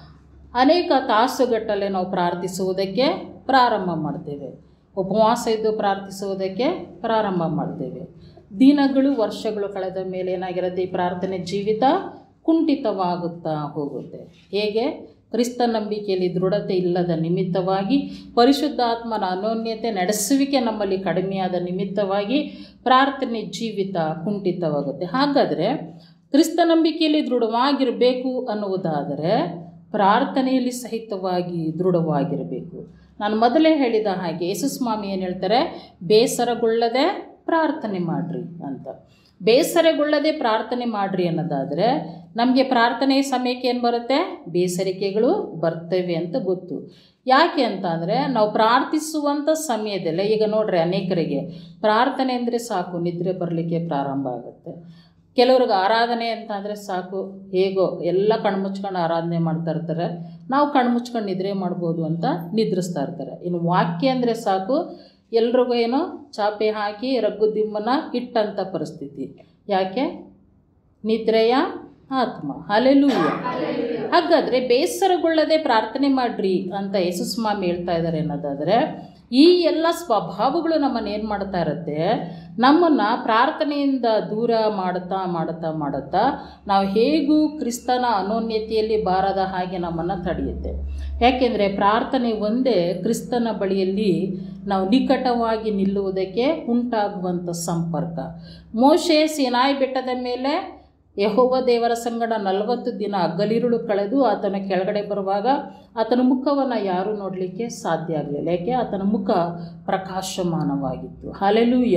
[SPEAKER 1] ಅನೇಕ ತಾಸುಗಟ್ಟಲೆ ನಾವು ಪ್ರಾರ್ಥಿಸುವುದಕ್ಕೆ ಪ್ರಾರಂಭ ಮಾಡ್ತೇವೆ ಉಪವಾಸ ಇದ್ದು ಪ್ರಾರ್ಥಿಸುವುದಕ್ಕೆ ಪ್ರಾರಂಭ ಮಾಡ್ತೇವೆ ದಿನಗಳು ವರ್ಷಗಳು ಕಳೆದ ಮೇಲೆ ಏನಾಗಿರುತ್ತೆ ಈ ಪ್ರಾರ್ಥನೆ ಜೀವಿತ ಕುಂಠಿತವಾಗುತ್ತಾ ಹೋಗುತ್ತೆ ಹೇಗೆ ಕ್ರಿಸ್ತ ನಂಬಿಕೆಯಲ್ಲಿ ದೃಢತೆ ಇಲ್ಲದ ನಿಮಿತ್ತವಾಗಿ ಪರಿಶುದ್ಧಾತ್ಮನ ಅನೋನ್ಯತೆ ನಡೆಸುವಿಕೆ ನಮ್ಮಲ್ಲಿ ಕಡಿಮೆಯಾದ ನಿಮಿತ್ತವಾಗಿ ಪ್ರಾರ್ಥನೆ ಜೀವಿತ ಕುಂಠಿತವಾಗುತ್ತೆ ಹಾಗಾದರೆ ಕ್ರಿಸ್ತ ನಂಬಿಕೆಯಲ್ಲಿ ದೃಢವಾಗಿರಬೇಕು ಅನ್ನುವುದಾದರೆ ಪ್ರಾರ್ಥನೆಯಲ್ಲಿ ಸಹಿತವಾಗಿ ದೃಢವಾಗಿರಬೇಕು ನಾನು ಮೊದಲೇ ಹೇಳಿದ ಹಾಗೆ ಯೇಸುಸ್ವಾಮಿ ಏನು ಹೇಳ್ತಾರೆ ಬೇಸರಗೊಳ್ಳದೆ ಪ್ರಾರ್ಥನೆ ಮಾಡಿರಿ ಅಂತ ಬೇಸರಗೊಳ್ಳದೆ ಪ್ರಾರ್ಥನೆ ಮಾಡಿರಿ ಅನ್ನೋದಾದರೆ ನಮಗೆ ಪ್ರಾರ್ಥನೆ ಸಮಯಕ್ಕೆ ಏನು ಬರುತ್ತೆ ಬೇಸರಿಕೆಗಳು ಬರ್ತವೆ ಅಂತ ಗೊತ್ತು ಯಾಕೆ ಅಂತ ಅಂದರೆ ನಾವು ಪ್ರಾರ್ಥಿಸುವಂಥ ಸಮಯದಲ್ಲೇ ಈಗ ನೋಡ್ರಿ ಅನೇಕರಿಗೆ ಪ್ರಾರ್ಥನೆ ಅಂದರೆ ಸಾಕು ನಿದ್ರೆ ಬರಲಿಕ್ಕೆ ಪ್ರಾರಂಭ ಆಗುತ್ತೆ ಕೆಲವ್ರಿಗೆ ಆರಾಧನೆ ಅಂತ ಅಂದರೆ ಸಾಕು ಹೇಗೋ ಎಲ್ಲ ಕಣ್ಮುಚ್ಕೊಂಡು ಆರಾಧನೆ ಮಾಡ್ತಾ ಇರ್ತಾರೆ ನಾವು ಕಣ್ಮುಚ್ಕೊಂಡು ನಿದ್ರೆ ಮಾಡ್ಬೋದು ಅಂತ ನಿದ್ರಿಸ್ತಾ ಇರ್ತಾರೆ ಇನ್ನು ವಾಕ್ಯ ಅಂದರೆ ಸಾಕು ಎಲ್ರಿಗೂ ಏನೋ ಚಾಪೆ ಹಾಕಿ ರಗ್ಗು ದಿಮ್ಮನ ಇಟ್ಟಂಥ ಪರಿಸ್ಥಿತಿ ಯಾಕೆ ನಿದ್ರೆಯ ಆತ್ಮ ಅಲೆಲೂಯ ಹಾಗಾದರೆ ಬೇಸರಗೊಳ್ಳದೆ ಪ್ರಾರ್ಥನೆ ಮಾಡ್ರಿ ಅಂತ ಯೇಸುಸ್ವಾಮಿ ಹೇಳ್ತಾ ಇದ್ದಾರೆ ಅನ್ನೋದಾದರೆ ಈ ಎಲ್ಲ ಸ್ವಭಾವಗಳು ನಮ್ಮನ್ನು ಏನು ಮಾಡ್ತಾ ಇರುತ್ತೆ ನಮ್ಮನ್ನು ಪ್ರಾರ್ಥನೆಯಿಂದ ದೂರ ಮಾಡುತ್ತಾ ಮಾಡುತ್ತಾ ಮಾಡುತ್ತಾ ನಾವು ಹೇಗೂ ಕ್ರಿಸ್ತನ ಅನೋನ್ಯತೆಯಲ್ಲಿ ಬಾರದ ಹಾಗೆ ನಮ್ಮನ್ನು ತಡೆಯುತ್ತೆ ಯಾಕೆಂದರೆ ಪ್ರಾರ್ಥನೆ ಒಂದೇ ಕ್ರಿಸ್ತನ ಬಳಿಯಲ್ಲಿ ನಾವು ನಿಕಟವಾಗಿ ನಿಲ್ಲುವುದಕ್ಕೆ ಉಂಟಾಗುವಂಥ ಸಂಪರ್ಕ ಮೋಶೆ ಸಿನಾಯಿ ಬೆಟ್ಟದ ಮೇಲೆ ಯಹೋವ ದೇವರ ಸಂಗಡ ನಲವತ್ತು ದಿನ ಅಗ್ಗಲಿರುಳು ಕಳೆದು ಆತನ ಕೆಳಗಡೆ ಬರುವಾಗ ಆತನ ಮುಖವನ್ನು ಯಾರೂ ನೋಡಲಿಕ್ಕೆ ಸಾಧ್ಯ ಆಗಲಿಲ್ಲ ಯಾಕೆ ಆತನ ಮುಖ ಪ್ರಕಾಶಮಾನವಾಗಿತ್ತು ಹಾಲೆಲೂಯ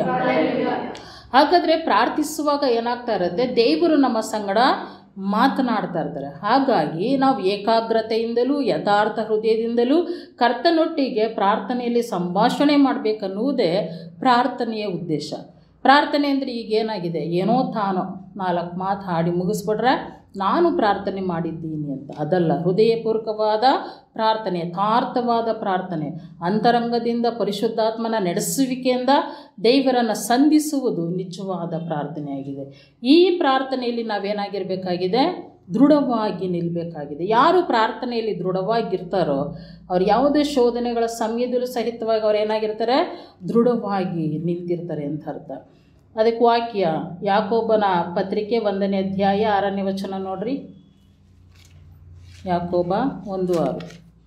[SPEAKER 1] ಹಾಗಾದರೆ ಪ್ರಾರ್ಥಿಸುವಾಗ ಏನಾಗ್ತಾ ಇರುತ್ತೆ ದೇವರು ನಮ್ಮ ಸಂಗಡ ಮಾತನಾಡ್ತಾ ಇರ್ತಾರೆ ಹಾಗಾಗಿ ನಾವು ಏಕಾಗ್ರತೆಯಿಂದಲೂ ಯಥಾರ್ಥ ಹೃದಯದಿಂದಲೂ ಕರ್ತನೊಟ್ಟಿಗೆ ಪ್ರಾರ್ಥನೆಯಲ್ಲಿ ಸಂಭಾಷಣೆ ಮಾಡಬೇಕನ್ನುವುದೇ ಪ್ರಾರ್ಥನೆಯ ಉದ್ದೇಶ ಪ್ರಾರ್ಥನೆ ಅಂದರೆ ಈಗ ಏನಾಗಿದೆ ಏನೋ ತಾನೋ ನಾಲ್ಕು ಮಾತು ಹಾಡಿ ಮುಗಿಸ್ಬಿಟ್ರೆ ನಾನು ಪ್ರಾರ್ಥನೆ ಮಾಡಿದ್ದೀನಿ ಅಂತ ಅದಲ್ಲ ಹೃದಯಪೂರ್ವಕವಾದ ಪ್ರಾರ್ಥನೆ ಯಥಾರ್ಥವಾದ ಪ್ರಾರ್ಥನೆ ಅಂತರಂಗದಿಂದ ಪರಿಶುದ್ಧಾತ್ಮನ ನಡೆಸುವಿಕೆಯಿಂದ ದೇವರನ್ನು ಸಂಧಿಸುವುದು ನಿಜವಾದ ಪ್ರಾರ್ಥನೆಯಾಗಿದೆ ಈ ಪ್ರಾರ್ಥನೆಯಲ್ಲಿ ನಾವೇನಾಗಿರಬೇಕಾಗಿದೆ ದೃಢವಾಗಿ ನಿಲ್ಲಬೇಕಾಗಿದೆ ಯಾರು ಪ್ರಾರ್ಥನೆಯಲ್ಲಿ ದೃಢವಾಗಿರ್ತಾರೋ ಅವ್ರು ಯಾವುದೇ ಶೋಧನೆಗಳ ಸಮಯದಲ್ಲೂ ಸಹಿತವಾಗಿ ಅವ್ರು ಏನಾಗಿರ್ತಾರೆ ದೃಢವಾಗಿ ನಿಂತಿರ್ತಾರೆ ಅಂತ ಅರ್ಥ ಅದಕ್ಕೆ ವಾಕ್ಯ ಯಾಕೋಬನ ಪತ್ರಿಕೆ ಒಂದನೇ ಅಧ್ಯಾಯ ಆರನೇ ವಚನ ನೋಡ್ರಿ ಯಾಕೋಬ ಒಂದು ಆರು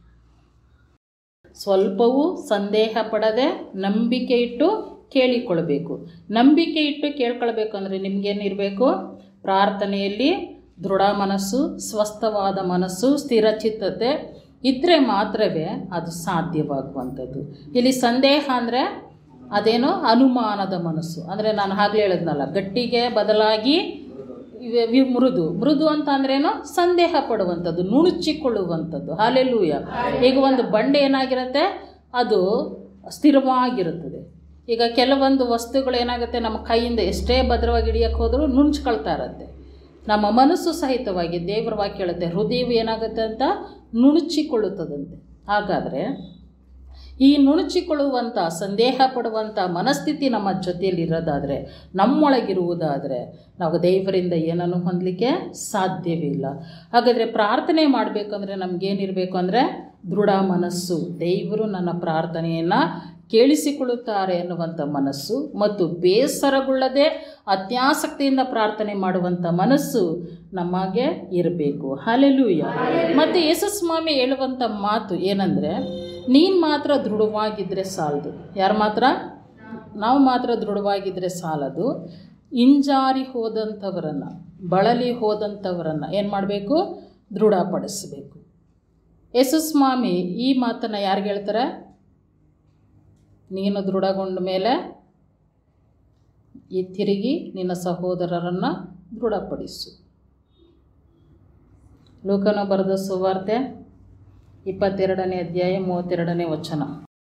[SPEAKER 1] ಸ್ವಲ್ಪವೂ ಸಂದೇಹ ಪಡದೆ ನಂಬಿಕೆ ಇಟ್ಟು ಕೇಳಿಕೊಳ್ಬೇಕು ನಂಬಿಕೆ ಇಟ್ಟು ಕೇಳ್ಕೊಳ್ಬೇಕು ಅಂದರೆ ನಿಮಗೇನಿರಬೇಕು ಪ್ರಾರ್ಥನೆಯಲ್ಲಿ ದೃಢ ಮನಸ್ಸು ಸ್ವಸ್ಥವಾದ ಮನಸ್ಸು ಸ್ಥಿರಚಿತ್ತತೆ ಇದ್ದರೆ ಮಾತ್ರವೇ ಅದು ಸಾಧ್ಯವಾಗುವಂಥದ್ದು ಇಲ್ಲಿ ಸಂದೇಹ ಅಂದರೆ ಅದೇನೋ ಅನುಮಾನದ ಮನಸ್ಸು ಅಂದರೆ ನಾನು ಆಗಲೇ ಹೇಳಿದ್ನಲ್ಲ ಗಟ್ಟಿಗೆ ಬದಲಾಗಿ ಇವೆ- ವಿ ಮೃದು ಮೃದು ಅಂತ ಅಂದ್ರೇನು ಸಂದೇಹ ಪಡುವಂಥದ್ದು ನುಣುಚಿಕೊಳ್ಳುವಂಥದ್ದು ಹಾಲೆಲ್ಲೂಯ ಈಗ ಒಂದು ಬಂಡೆ ಏನಾಗಿರುತ್ತೆ ಅದು ಸ್ಥಿರವಾಗಿರುತ್ತದೆ ಈಗ ಕೆಲವೊಂದು ವಸ್ತುಗಳು ಏನಾಗುತ್ತೆ ನಮ್ಮ ಕೈಯಿಂದ ಎಷ್ಟೇ ಭದ್ರವಾಗಿ ಹಿಡಿಯಕ್ಕೆ ಹೋದರೂ ನುಣುಚ್ಕೊಳ್ತಾ ಇರುತ್ತೆ ನಮ್ಮ ಮನಸ್ಸು ಸಹಿತವಾಗಿ ದೇವರ ವಾಕ್ಯ ಹೇಳುತ್ತೆ ಹೃದಯವು ಏನಾಗುತ್ತೆ ಅಂತ ನುಣುಚಿಕೊಳ್ಳುತ್ತದಂತೆ ಹಾಗಾದರೆ ಈ ನುಣುಚಿಕೊಳ್ಳುವಂಥ ಸಂದೇಹ ಪಡುವಂಥ ಮನಸ್ಥಿತಿ ನಮ್ಮ ಜೊತೆಯಲ್ಲಿ ಇರೋದಾದರೆ ನಮ್ಮೊಳಗಿರುವುದಾದರೆ ನಾವು ದೇವರಿಂದ ಏನನ್ನು ಹೊಂದಲಿಕ್ಕೆ ಸಾಧ್ಯವೇ ಇಲ್ಲ ಹಾಗಾದರೆ ಪ್ರಾರ್ಥನೆ ಮಾಡಬೇಕಂದ್ರೆ ನಮಗೇನಿರಬೇಕು ಅಂದರೆ ದೃಢ ಮನಸ್ಸು ದೇವರು ನನ್ನ ಪ್ರಾರ್ಥನೆಯನ್ನು ಕೇಳಿಸಿಕೊಳ್ಳುತ್ತಾರೆ ಎನ್ನುವಂಥ ಮನಸ್ಸು ಮತ್ತು ಬೇಸರಗೊಳ್ಳದೆ ಅತ್ಯಾಸಕ್ತಿಯಿಂದ ಪ್ರಾರ್ಥನೆ ಮಾಡುವಂಥ ಮನಸ್ಸು ನಮಗೆ ಇರಬೇಕು ಹಾಲೆಲೂಯ ಮತ್ತು ಯೇಸುಸ್ವಾಮಿ ಹೇಳುವಂಥ ಮಾತು ಏನಂದರೆ ನೀನು ಮಾತ್ರ ದೃಢವಾಗಿದ್ದರೆ ಸಾಲದು ಯಾರು ಮಾತ್ರ ನಾವು ಮಾತ್ರ ದೃಢವಾಗಿದ್ದರೆ ಸಾಲದು ಹಿಂಜಾರಿ ಹೋದಂಥವರನ್ನು ಬಳಲಿ ಹೋದಂಥವರನ್ನು ಏನು ಮಾಡಬೇಕು ದೃಢಪಡಿಸಬೇಕು ಯೇಸುಸ್ವಾಮಿ ಈ ಮಾತನ್ನು ಯಾರಿಗೆ ಹೇಳ್ತಾರೆ ನೀನು ದೃಢಗೊಂಡ ಮೇಲೆ ಈ ತಿರುಗಿ ನಿನ್ನ ಸಹೋದರರನ್ನು ದೃಢಪಡಿಸು ಲೋಕನ ಬರೆದ ಸುವಾರ್ತೆ ಇಪ್ಪತ್ತೆರಡನೇ ಅಧ್ಯಾಯ ಮೂವತ್ತೆರಡನೇ ವಚನ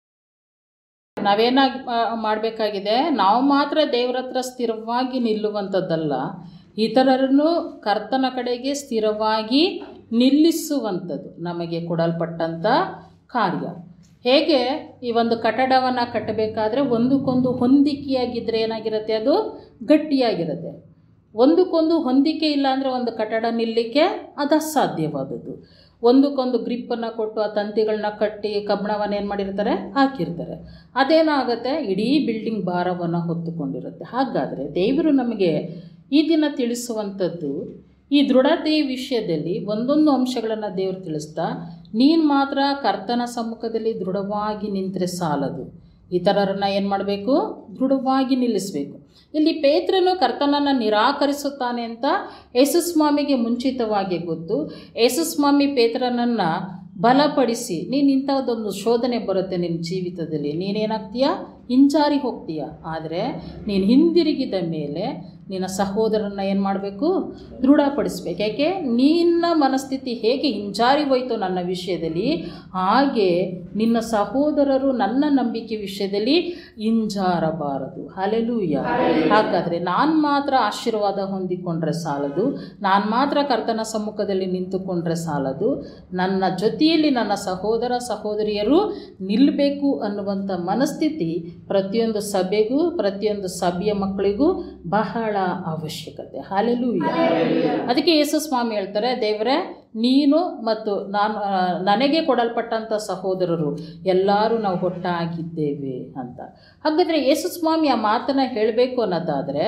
[SPEAKER 1] ನಾವೇನಾಗಿ ಮಾಡಬೇಕಾಗಿದೆ ನಾವು ಮಾತ್ರ ದೇವರ ಹತ್ರ ಸ್ಥಿರವಾಗಿ ನಿಲ್ಲುವಂಥದ್ದಲ್ಲ ಇತರರನ್ನು ಕರ್ತನ ಕಡೆಗೆ ಸ್ಥಿರವಾಗಿ ನಿಲ್ಲಿಸುವಂಥದ್ದು ನಮಗೆ ಕೊಡಲ್ಪಟ್ಟಂಥ ಕಾರ್ಯ ಹೇಗೆ ಈ ಒಂದು ಕಟ್ಟಡವನ್ನು ಕಟ್ಟಬೇಕಾದ್ರೆ ಒಂದಕ್ಕೊಂದು ಹೊಂದಿಕೆಯಾಗಿದ್ದರೆ ಏನಾಗಿರುತ್ತೆ ಅದು ಗಟ್ಟಿಯಾಗಿರುತ್ತೆ ಒಂದಕ್ಕೊಂದು ಹೊಂದಿಕೆ ಇಲ್ಲ ಅಂದರೆ ಒಂದು ಕಟ್ಟಡ ನಿಲ್ಲಲಿಕ್ಕೆ ಅದು ಅಸಾಧ್ಯವಾದದ್ದು ಒಂದಕ್ಕೊಂದು ಗ್ರಿಪ್ಪನ್ನು ಕೊಟ್ಟು ಆ ತಂತಿಗಳನ್ನ ಕಟ್ಟಿ ಕಬ್ಬಣವನ್ನು ಏನು ಮಾಡಿರ್ತಾರೆ ಹಾಕಿರ್ತಾರೆ ಅದೇನಾಗುತ್ತೆ ಇಡೀ ಬಿಲ್ಡಿಂಗ್ ಭಾರವನ್ನು ಹೊತ್ತುಕೊಂಡಿರುತ್ತೆ ಹಾಗಾದರೆ ದೇವರು ನಮಗೆ ಈ ದಿನ ತಿಳಿಸುವಂಥದ್ದು ಈ ದೃಢತೆಯ ವಿಷಯದಲ್ಲಿ ಒಂದೊಂದು ಅಂಶಗಳನ್ನು ದೇವರು ತಿಳಿಸ್ತಾ ನೀನು ಮಾತ್ರ ಕರ್ತನ ಸಮ್ಮುಖದಲ್ಲಿ ದೃಢವಾಗಿ ನಿಂತರೆ ಸಾಲದು ಇತರರನ್ನು ಏನು ಮಾಡಬೇಕು ದೃಢವಾಗಿ ನಿಲ್ಲಿಸಬೇಕು ಇಲ್ಲಿ ಪೇತ್ರನು ಕರ್ತನನ್ನು ನಿರಾಕರಿಸುತ್ತಾನೆ ಅಂತ ಯೇಸುಸ್ವಾಮಿಗೆ ಮುಂಚಿತವಾಗಿ ಗೊತ್ತು ಯೇಸುಸ್ವಾಮಿ ಪೇತ್ರನನ್ನು ಬಲಪಡಿಸಿ ನೀನು ಇಂಥದ್ದೊಂದು ಶೋಧನೆ ಬರುತ್ತೆ ನಿನ್ನ ಜೀವಿತದಲ್ಲಿ ನೀನೇನಾಗ್ತೀಯ ಹಿಂಜಾರಿ ಹೋಗ್ತೀಯ ಆದರೆ ನೀನು ಹಿಂದಿರುಗಿದ ಮೇಲೆ ನಿನ್ನ ಸಹೋದರನ ಏನು ಮಾಡಬೇಕು ದೃಢಪಡಿಸ್ಬೇಕು ಯಾಕೆ ನಿನ್ನ ಮನಸ್ಥಿತಿ ಹೇಗೆ ಹಿಂಜಾರಿ ಹೋಯ್ತು ನನ್ನ ವಿಷಯದಲ್ಲಿ ಹಾಗೆ ನಿನ್ನ ಸಹೋದರರು ನನ್ನ ನಂಬಿಕೆ ವಿಷಯದಲ್ಲಿ ಹಿಂಜಾರಬಾರದು ಹಲೆಲೂಯ ಹಾಗಾದರೆ ನಾನು ಮಾತ್ರ ಆಶೀರ್ವಾದ ಹೊಂದಿಕೊಂಡ್ರೆ ಸಾಲದು ನಾನು ಮಾತ್ರ ಕರ್ತನ ಸಮ್ಮುಖದಲ್ಲಿ ನಿಂತುಕೊಂಡ್ರೆ ಸಾಲದು ನನ್ನ ಜೊತೆಯಲ್ಲಿ ನನ್ನ ಸಹೋದರ ಸಹೋದರಿಯರು ನಿಲ್ಲಬೇಕು ಅನ್ನುವಂಥ ಮನಸ್ಥಿತಿ ಪ್ರತಿಯೊಂದು ಸಭೆಗೂ ಪ್ರತಿಯೊಂದು ಸಭೆಯ ಮಕ್ಕಳಿಗೂ ಬಹಳ ಅವಶ್ಯಕತೆ ಹಾಲೆಲೂಯ ಅದಕ್ಕೆ ಯೇಸು ಸ್ವಾಮಿ ಹೇಳ್ತಾರೆ ದೇವರೇ ನೀನು ಮತ್ತು ನಾನು ಆ, ನನಗೆ ಕೊಡಲ್ಪಟ್ಟಂಥ ಸಹೋದರರು ಎಲ್ಲರೂ ನಾವು ಒಟ್ಟಾಗಿದ್ದೇವೆ ಅಂತ ಹಾಗಾದರೆ ಯೇಸು ಸ್ವಾಮಿ ಆ ಮಾತನ್ನು ಹೇಳಬೇಕು ಅನ್ನೋದಾದರೆ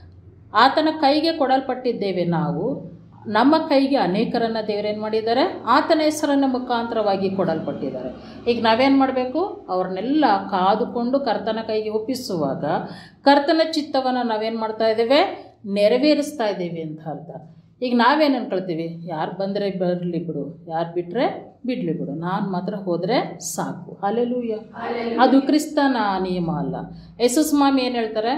[SPEAKER 1] ಆತನ ಕೈಗೆ ಕೊಡಲ್ಪಟ್ಟಿದ್ದೇವೆ ನಾವು ನಮ್ಮ ಕೈಗೆ ಅನೇಕರನ್ನು ದೇವರೇನು ಮಾಡಿದ್ದಾರೆ ಆತನ ಹೆಸರನ್ನ ಮುಖಾಂತರವಾಗಿ ಕೊಡಲ್ಪಟ್ಟಿದ್ದಾರೆ ಈಗ ನಾವೇನು ಮಾಡಬೇಕು ಅವ್ರನ್ನೆಲ್ಲ ಕಾದುಕೊಂಡು ಕರ್ತನ ಕೈಗೆ ಒಪ್ಪಿಸುವಾಗ ಕರ್ತನ ಚಿತ್ತವನ್ನು ನಾವೇನು ಮಾಡ್ತಾ ಇದ್ದೇವೆ ನೆರವೇರಿಸ್ತಾ ಇದ್ದೇವೆ ಅಂತ ಅರ್ಥ ಈಗ ನಾವೇನು ಅನ್ಕೊಳ್ತೀವಿ ಯಾರು ಬಂದರೆ ಬರಲಿ ಬಿಡು ಯಾರು ಬಿಟ್ಟರೆ ಬಿಡಲಿ ಬಿಡು ನಾನು ಮಾತ್ರ ಹೋದರೆ ಸಾಕು ಅಲ್ಲೆಲೂಯ ಅದು ಕ್ರಿಸ್ತನ ನಿಯಮ ಅಲ್ಲ ಯೇಸುಸ್ವಾಮಿ ಏನು ಹೇಳ್ತಾರೆ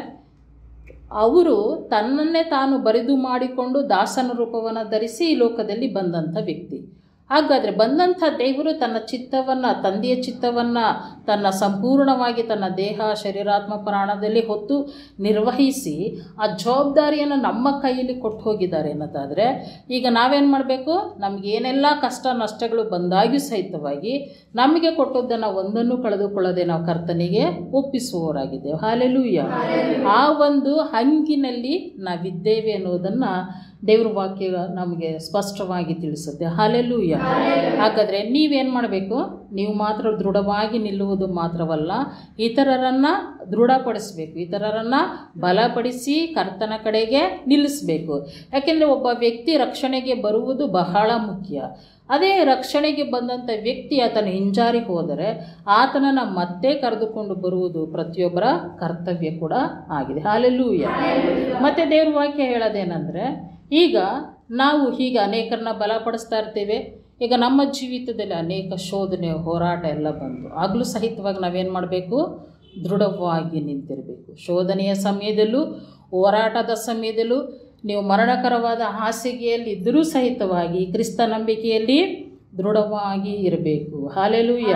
[SPEAKER 1] ಅವರು ತನ್ನನ್ನೇ ತಾನು ಬರಿದು ಮಾಡಿಕೊಂಡು ದಾಸನ ರೂಪವನ್ನು ಧರಿಸಿ ಈ ಲೋಕದಲ್ಲಿ ಬಂದಂಥ ವ್ಯಕ್ತಿ ಹಾಗಾದರೆ ಬಂದಂಥ ದೇವರು ತನ್ನ ಚಿತ್ತವನ್ನು ತಂದೆಯ ಚಿತ್ತವನ್ನು ತನ್ನ ಸಂಪೂರ್ಣವಾಗಿ ತನ್ನ ದೇಹ ಶರೀರಾತ್ಮ ಪ್ರಾಣದಲ್ಲಿ ಹೊತ್ತು ನಿರ್ವಹಿಸಿ ಆ ಜವಾಬ್ದಾರಿಯನ್ನು ನಮ್ಮ ಕೈಯಲ್ಲಿ ಕೊಟ್ಟು ಹೋಗಿದ್ದಾರೆ ಅನ್ನೋದಾದರೆ ಈಗ ನಾವೇನು ಮಾಡಬೇಕು ನಮಗೇನೆಲ್ಲ ಕಷ್ಟ ನಷ್ಟಗಳು ಬಂದಾಗ್ಯೂ ಸಹಿತವಾಗಿ ನಮಗೆ ಕೊಟ್ಟದ್ದನ್ನು ಒಂದನ್ನು ಕಳೆದುಕೊಳ್ಳದೆ ನಾವು ಕರ್ತನಿಗೆ ಒಪ್ಪಿಸುವವರಾಗಿದ್ದೇವೆ ಹಾಲೆಲೂಯ ಆ ಒಂದು ಹಂಗಿನಲ್ಲಿ ನಾವಿದ್ದೇವೆ ಅನ್ನೋದನ್ನು ದೇವ್ರ ವಾಕ್ಯ ನಮಗೆ ಸ್ಪಷ್ಟವಾಗಿ ತಿಳಿಸುತ್ತೆ ಹಾಲೆಲೂಯ ಹಾಗಾದರೆ ನೀವೇನು ಮಾಡಬೇಕು ನೀವು ಮಾತ್ರ ದೃಢವಾಗಿ ನಿಲ್ಲುವುದು ಮಾತ್ರವಲ್ಲ ಇತರರನ್ನು ದೃಢಪಡಿಸಬೇಕು ಇತರರನ್ನು ಬಲಪಡಿಸಿ ಕರ್ತನ ಕಡೆಗೆ ನಿಲ್ಲಿಸಬೇಕು ಯಾಕೆಂದರೆ ಒಬ್ಬ ವ್ಯಕ್ತಿ ರಕ್ಷಣೆಗೆ ಬರುವುದು ಬಹಳ ಮುಖ್ಯ ಅದೇ ರಕ್ಷಣೆಗೆ ಬಂದಂಥ ವ್ಯಕ್ತಿ ಆತನ ಹಿಂಜಾರಿ ಹೋದರೆ ಆತನನ್ನು ಮತ್ತೆ ಕರೆದುಕೊಂಡು ಬರುವುದು ಪ್ರತಿಯೊಬ್ಬರ ಕರ್ತವ್ಯ ಕೂಡ ಆಗಿದೆ ಹಾಲೆಲೂಯ ಮತ್ತು ದೇವ್ರ ವಾಕ್ಯ ಹೇಳೋದೇನೆಂದರೆ ಈಗ ನಾವು ಹೀಗೆ ಅನೇಕರನ್ನ ಬಲಪಡಿಸ್ತಾ ಇರ್ತೇವೆ ಈಗ ನಮ್ಮ ಜೀವಿತದಲ್ಲಿ ಅನೇಕ ಶೋಧನೆ ಹೋರಾಟ ಎಲ್ಲ ಬಂತು ಆಗಲೂ ಸಹಿತವಾಗಿ ನಾವೇನು ಮಾಡಬೇಕು ದೃಢವಾಗಿ ನಿಂತಿರಬೇಕು ಶೋಧನೆಯ ಸಮಯದಲ್ಲೂ ಹೋರಾಟದ ಸಮಯದಲ್ಲೂ ನೀವು ಮರಣಕರವಾದ ಹಾಸಿಗೆಯಲ್ಲಿ ಇದ್ದರೂ ಸಹಿತವಾಗಿ ಕ್ರಿಸ್ತ ನಂಬಿಕೆಯಲ್ಲಿ ದೃಢವಾಗಿ ಇರಬೇಕು ಹಾಲೆಲೂಯ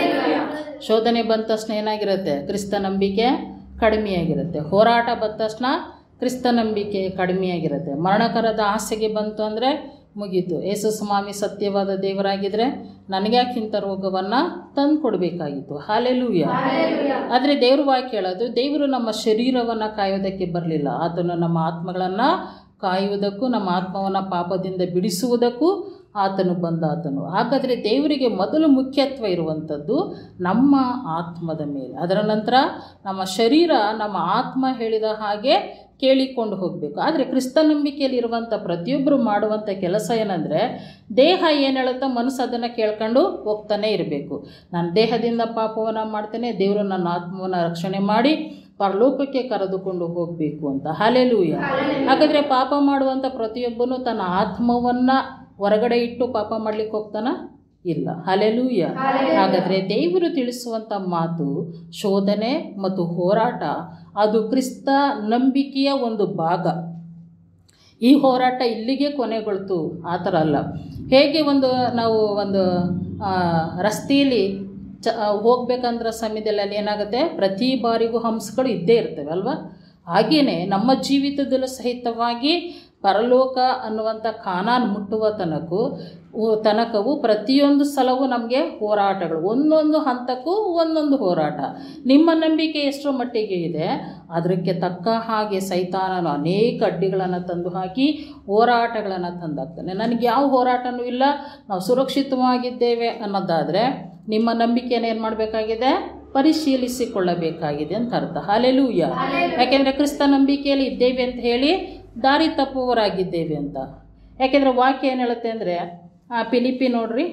[SPEAKER 1] ಶೋಧನೆ ಬಂದ ತಕ್ಷಣ ಏನಾಗಿರುತ್ತೆ ಕ್ರಿಸ್ತ ನಂಬಿಕೆ ಕಡಿಮೆಯಾಗಿರುತ್ತೆ ಹೋರಾಟ ಬಂದ ತಕ್ಷಣ ಕ್ರಿಸ್ತ ನಂಬಿಕೆ ಕಡಿಮೆಯಾಗಿರುತ್ತೆ ಮರಣಕರದ ಆಸೆಗೆ ಬಂತು ಅಂದರೆ ಮುಗೀತು ಯೇಸು ಸ್ವಾಮಿ ಸತ್ಯವಾದ ದೇವರಾಗಿದ್ದರೆ ನನಗ್ಯಾಕಿಂತ ರೋಗವನ್ನು ತಂದು ಕೊಡಬೇಕಾಗಿತ್ತು ಹಾಲೆಲೂಯ ಆದರೆ ದೇವ್ರ ವಾಕ್ಯ ಹೇಳೋದು ದೇವರು ನಮ್ಮ ಶರೀರವನ್ನು ಕಾಯೋದಕ್ಕೆ ಬರಲಿಲ್ಲ ಆತನು ನಮ್ಮ ಆತ್ಮಗಳನ್ನು ಕಾಯುವುದಕ್ಕೂ ನಮ್ಮ ಆತ್ಮವನ್ನು ಪಾಪದಿಂದ ಬಿಡಿಸುವುದಕ್ಕೂ ಆತನು ಬಂದ ಆತನು ಹಾಗಾದರೆ ದೇವರಿಗೆ ಮೊದಲು ಮುಖ್ಯತ್ವ ಇರುವಂಥದ್ದು ನಮ್ಮ ಆತ್ಮದ ಮೇಲೆ ಅದರ ನಂತರ ನಮ್ಮ ಶರೀರ ನಮ್ಮ ಆತ್ಮ ಹೇಳಿದ ಹಾಗೆ ಕೇಳಿಕೊಂಡು ಹೋಗಬೇಕು ಆದರೆ ಕ್ರಿಸ್ತ ನಂಬಿಕೆಯಲ್ಲಿರುವಂಥ ಪ್ರತಿಯೊಬ್ಬರು ಮಾಡುವಂಥ ಕೆಲಸ ಏನಂದರೆ ದೇಹ ಏನು ಹೇಳುತ್ತೋ ಮನಸ್ಸು ಅದನ್ನು ಕೇಳ್ಕೊಂಡು ಹೋಗ್ತಾನೆ ಇರಬೇಕು ನಾನು ದೇಹದಿಂದ ಪಾಪವನ್ನು ಮಾಡ್ತೇನೆ ದೇವರು ನನ್ನ ಆತ್ಮವನ್ನು ರಕ್ಷಣೆ ಮಾಡಿ ಪರಲೋಕಕ್ಕೆ ಕರೆದುಕೊಂಡು ಹೋಗಬೇಕು ಅಂತ ಹಾಲೆಲೂಯ ಹಾಗಾದರೆ ಪಾಪ ಮಾಡುವಂಥ ಪ್ರತಿಯೊಬ್ಬನು ತನ್ನ ಆತ್ಮವನ್ನು ಹೊರಗಡೆ ಇಟ್ಟು ಪಾಪ ಮಾಡ್ಲಿಕ್ಕೆ ಹೋಗ್ತಾನ ಇಲ್ಲ ಹಲೆಲೂಯ ಹಾಗಾದರೆ ದೇವರು ತಿಳಿಸುವಂಥ ಮಾತು ಶೋಧನೆ ಮತ್ತು ಹೋರಾಟ ಅದು ಕ್ರಿಸ್ತ ನಂಬಿಕೆಯ ಒಂದು ಭಾಗ ಈ ಹೋರಾಟ ಇಲ್ಲಿಗೆ ಕೊನೆಗೊಳ್ತು ಆ ಥರ ಅಲ್ಲ ಹೇಗೆ ಒಂದು ನಾವು ಒಂದು ಆ, ರಸ್ತೆಯಲ್ಲಿ ಚ ಹೋಗ್ಬೇಕಂದ್ರ ಸಮಯದಲ್ಲಿ ಅಲ್ಲಿ ಏನಾಗುತ್ತೆ ಪ್ರತಿ ಬಾರಿಗೂ ಹಂಸಗಳು ಇದ್ದೇ ಇರ್ತವೆ ಅಲ್ವಾ ಹಾಗೆಯೇ ನಮ್ಮ ಜೀವಿತದಲ್ಲೂ ಸಹಿತವಾಗಿ ಪರಲೋಕ ಅನ್ನುವಂಥ ಕಾನಾನ್ ಮುಟ್ಟುವ ತನಕೂ ಉ- ತನಕವು ಪ್ರತಿಯೊಂದು ಸಲವೂ ನಮಗೆ ಹೋರಾಟಗಳು ಒಂದೊಂದು ಹಂತಕ್ಕೂ ಒಂದೊಂದು ಹೋರಾಟ ನಿಮ್ಮ ನಂಬಿಕೆ ಎಷ್ಟರ ಮಟ್ಟಿಗೆ ಇದೆ ಅದಕ್ಕೆ ತಕ್ಕ ಹಾಗೆ ಸೈತಾನನು ಅನೇಕ ಅಡ್ಡಿಗಳನ್ನು ತಂದು ಹಾಕಿ ಹೋರಾಟಗಳನ್ನು ತಂದಾಕ್ತಾನೆ ನನಗೆ ಯಾವ ಹೋರಾಟನೂ ಇಲ್ಲ ನಾವು ಸುರಕ್ಷಿತವಾಗಿದ್ದೇವೆ ಅನ್ನೋದಾದರೆ ನಿಮ್ಮ ನಂಬಿಕೆಯನ್ನು ಏನು ಮಾಡಬೇಕಾಗಿದೆ ಪರಿಶೀಲಿಸಿಕೊಳ್ಳಬೇಕಾಗಿದೆ ಅಂತ ಅರ್ಥ ಹಾಲೆಲೂಯ ಯಾಕೆಂದರೆ ಕ್ರಿಸ್ತ ನಂಬಿಕೆಯಲ್ಲಿ ಇದ್ದೇವೆ ಅಂತ ಹೇಳಿ ದಾರಿ ತಪ್ಪುವವರಾಗಿದ್ದೇವೆ ಅಂತ ಯಾಕೆಂದರೆ ವಾಕ್ಯ ಏನು ಹೇಳುತ್ತೆ ಅಂದರೆ ಪಿಲಿಪಿ ನೋಡ್ರಿ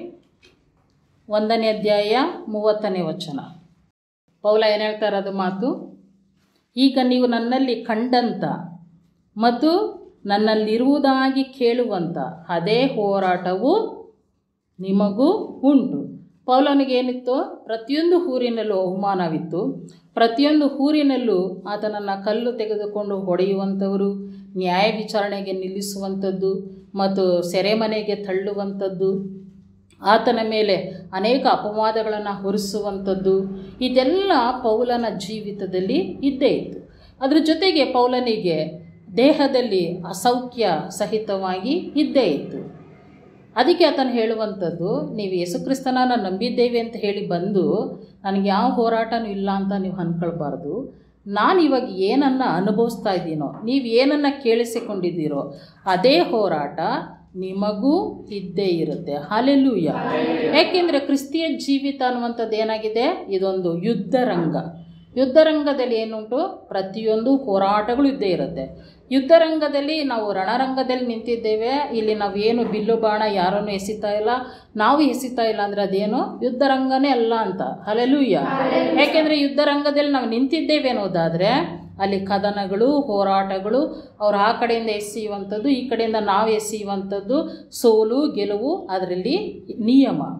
[SPEAKER 1] ಒಂದನೇ ಅಧ್ಯಾಯ ಮೂವತ್ತನೇ ವಚನ ಪೌಲ ಏನು ಹೇಳ್ತಾ ಇರೋದು ಮಾತು ಈಗ ನೀವು ನನ್ನಲ್ಲಿ ಕಂಡಂಥ ಮತ್ತು ನನ್ನಲ್ಲಿರುವುದಾಗಿ ಕೇಳುವಂಥ ಅದೇ ಹೋರಾಟವು ನಿಮಗೂ ಉಂಟು ಪೌಲನಿಗೆ ಏನಿತ್ತು ಪ್ರತಿಯೊಂದು ಊರಿನಲ್ಲೂ ಅವಮಾನವಿತ್ತು ಪ್ರತಿಯೊಂದು ಊರಿನಲ್ಲೂ ಆತನನ್ನು ಕಲ್ಲು ತೆಗೆದುಕೊಂಡು ಹೊಡೆಯುವಂಥವರು ನ್ಯಾಯ ವಿಚಾರಣೆಗೆ ನಿಲ್ಲಿಸುವಂಥದ್ದು ಮತ್ತು ಸೆರೆಮನೆಗೆ ತಳ್ಳುವಂಥದ್ದು ಆತನ ಮೇಲೆ ಅನೇಕ ಅಪವಾದಗಳನ್ನು ಹೊರಿಸುವಂಥದ್ದು ಇದೆಲ್ಲ ಪೌಲನ ಜೀವಿತದಲ್ಲಿ ಇದ್ದೇ ಇತ್ತು ಅದ್ರ ಜೊತೆಗೆ ಪೌಲನಿಗೆ ದೇಹದಲ್ಲಿ ಅಸೌಖ್ಯ ಸಹಿತವಾಗಿ ಇದ್ದೇ ಇತ್ತು ಅದಕ್ಕೆ ಆತನು ಹೇಳುವಂಥದ್ದು ನೀವು ಯೇಸುಕ್ರಿಸ್ತನನ್ನು ನಂಬಿದ್ದೇವೆ ಅಂತ ಹೇಳಿ ಬಂದು ನನಗೆ ಯಾವ ಹೋರಾಟನೂ ಇಲ್ಲ ಅಂತ ನೀವು ಅಂದ್ಕೊಳ್ಬಾರ್ದು ನಾನು ಇವಾಗ ಏನನ್ನು ಅನುಭವಿಸ್ತಾ ಇದ್ದೀನೋ ನೀವು ಏನನ್ನು ಕೇಳಿಸಿಕೊಂಡಿದ್ದೀರೋ ಅದೇ ಹೋರಾಟ ನಿಮಗೂ ಇದ್ದೇ ಇರುತ್ತೆ ಹಾಲೆಲ್ಲೂಯ ಯಾಕೆಂದರೆ ಕ್ರಿಸ್ತಿಯ ಜೀವಿತ ಅನ್ನುವಂಥದ್ದು ಏನಾಗಿದೆ ಇದೊಂದು ಯುದ್ಧ ರಂಗ ಯುದ್ಧರಂಗದಲ್ಲಿ ಏನುಂಟು ಪ್ರತಿಯೊಂದು ಹೋರಾಟಗಳು ಇದ್ದೇ ಇರುತ್ತೆ ಯುದ್ಧರಂಗದಲ್ಲಿ ನಾವು ರಣರಂಗದಲ್ಲಿ ನಿಂತಿದ್ದೇವೆ ಇಲ್ಲಿ ನಾವು ಏನು ಬಿಲ್ಲು ಬಾಣ ಯಾರನ್ನು ಎಸಿತಾ ಇಲ್ಲ ನಾವು ಎಸಿತಾ ಇಲ್ಲ ಅಂದರೆ ಅದೇನು ಯುದ್ಧರಂಗನೇ ಅಲ್ಲ ಅಂತ ಅಲ್ಲೆಲೂಯ್ಯ ಯಾಕೆಂದರೆ ಯುದ್ಧರಂಗದಲ್ಲಿ ನಾವು ನಿಂತಿದ್ದೇವೆ ಅನ್ನೋದಾದರೆ ಅಲ್ಲಿ ಕದನಗಳು ಹೋರಾಟಗಳು ಅವ್ರು ಆ ಕಡೆಯಿಂದ ಎಸೆಯುವಂಥದ್ದು ಈ ಕಡೆಯಿಂದ ನಾವು ಎಸೆಯುವಂಥದ್ದು ಸೋಲು ಗೆಲುವು ಅದರಲ್ಲಿ ನಿಯಮ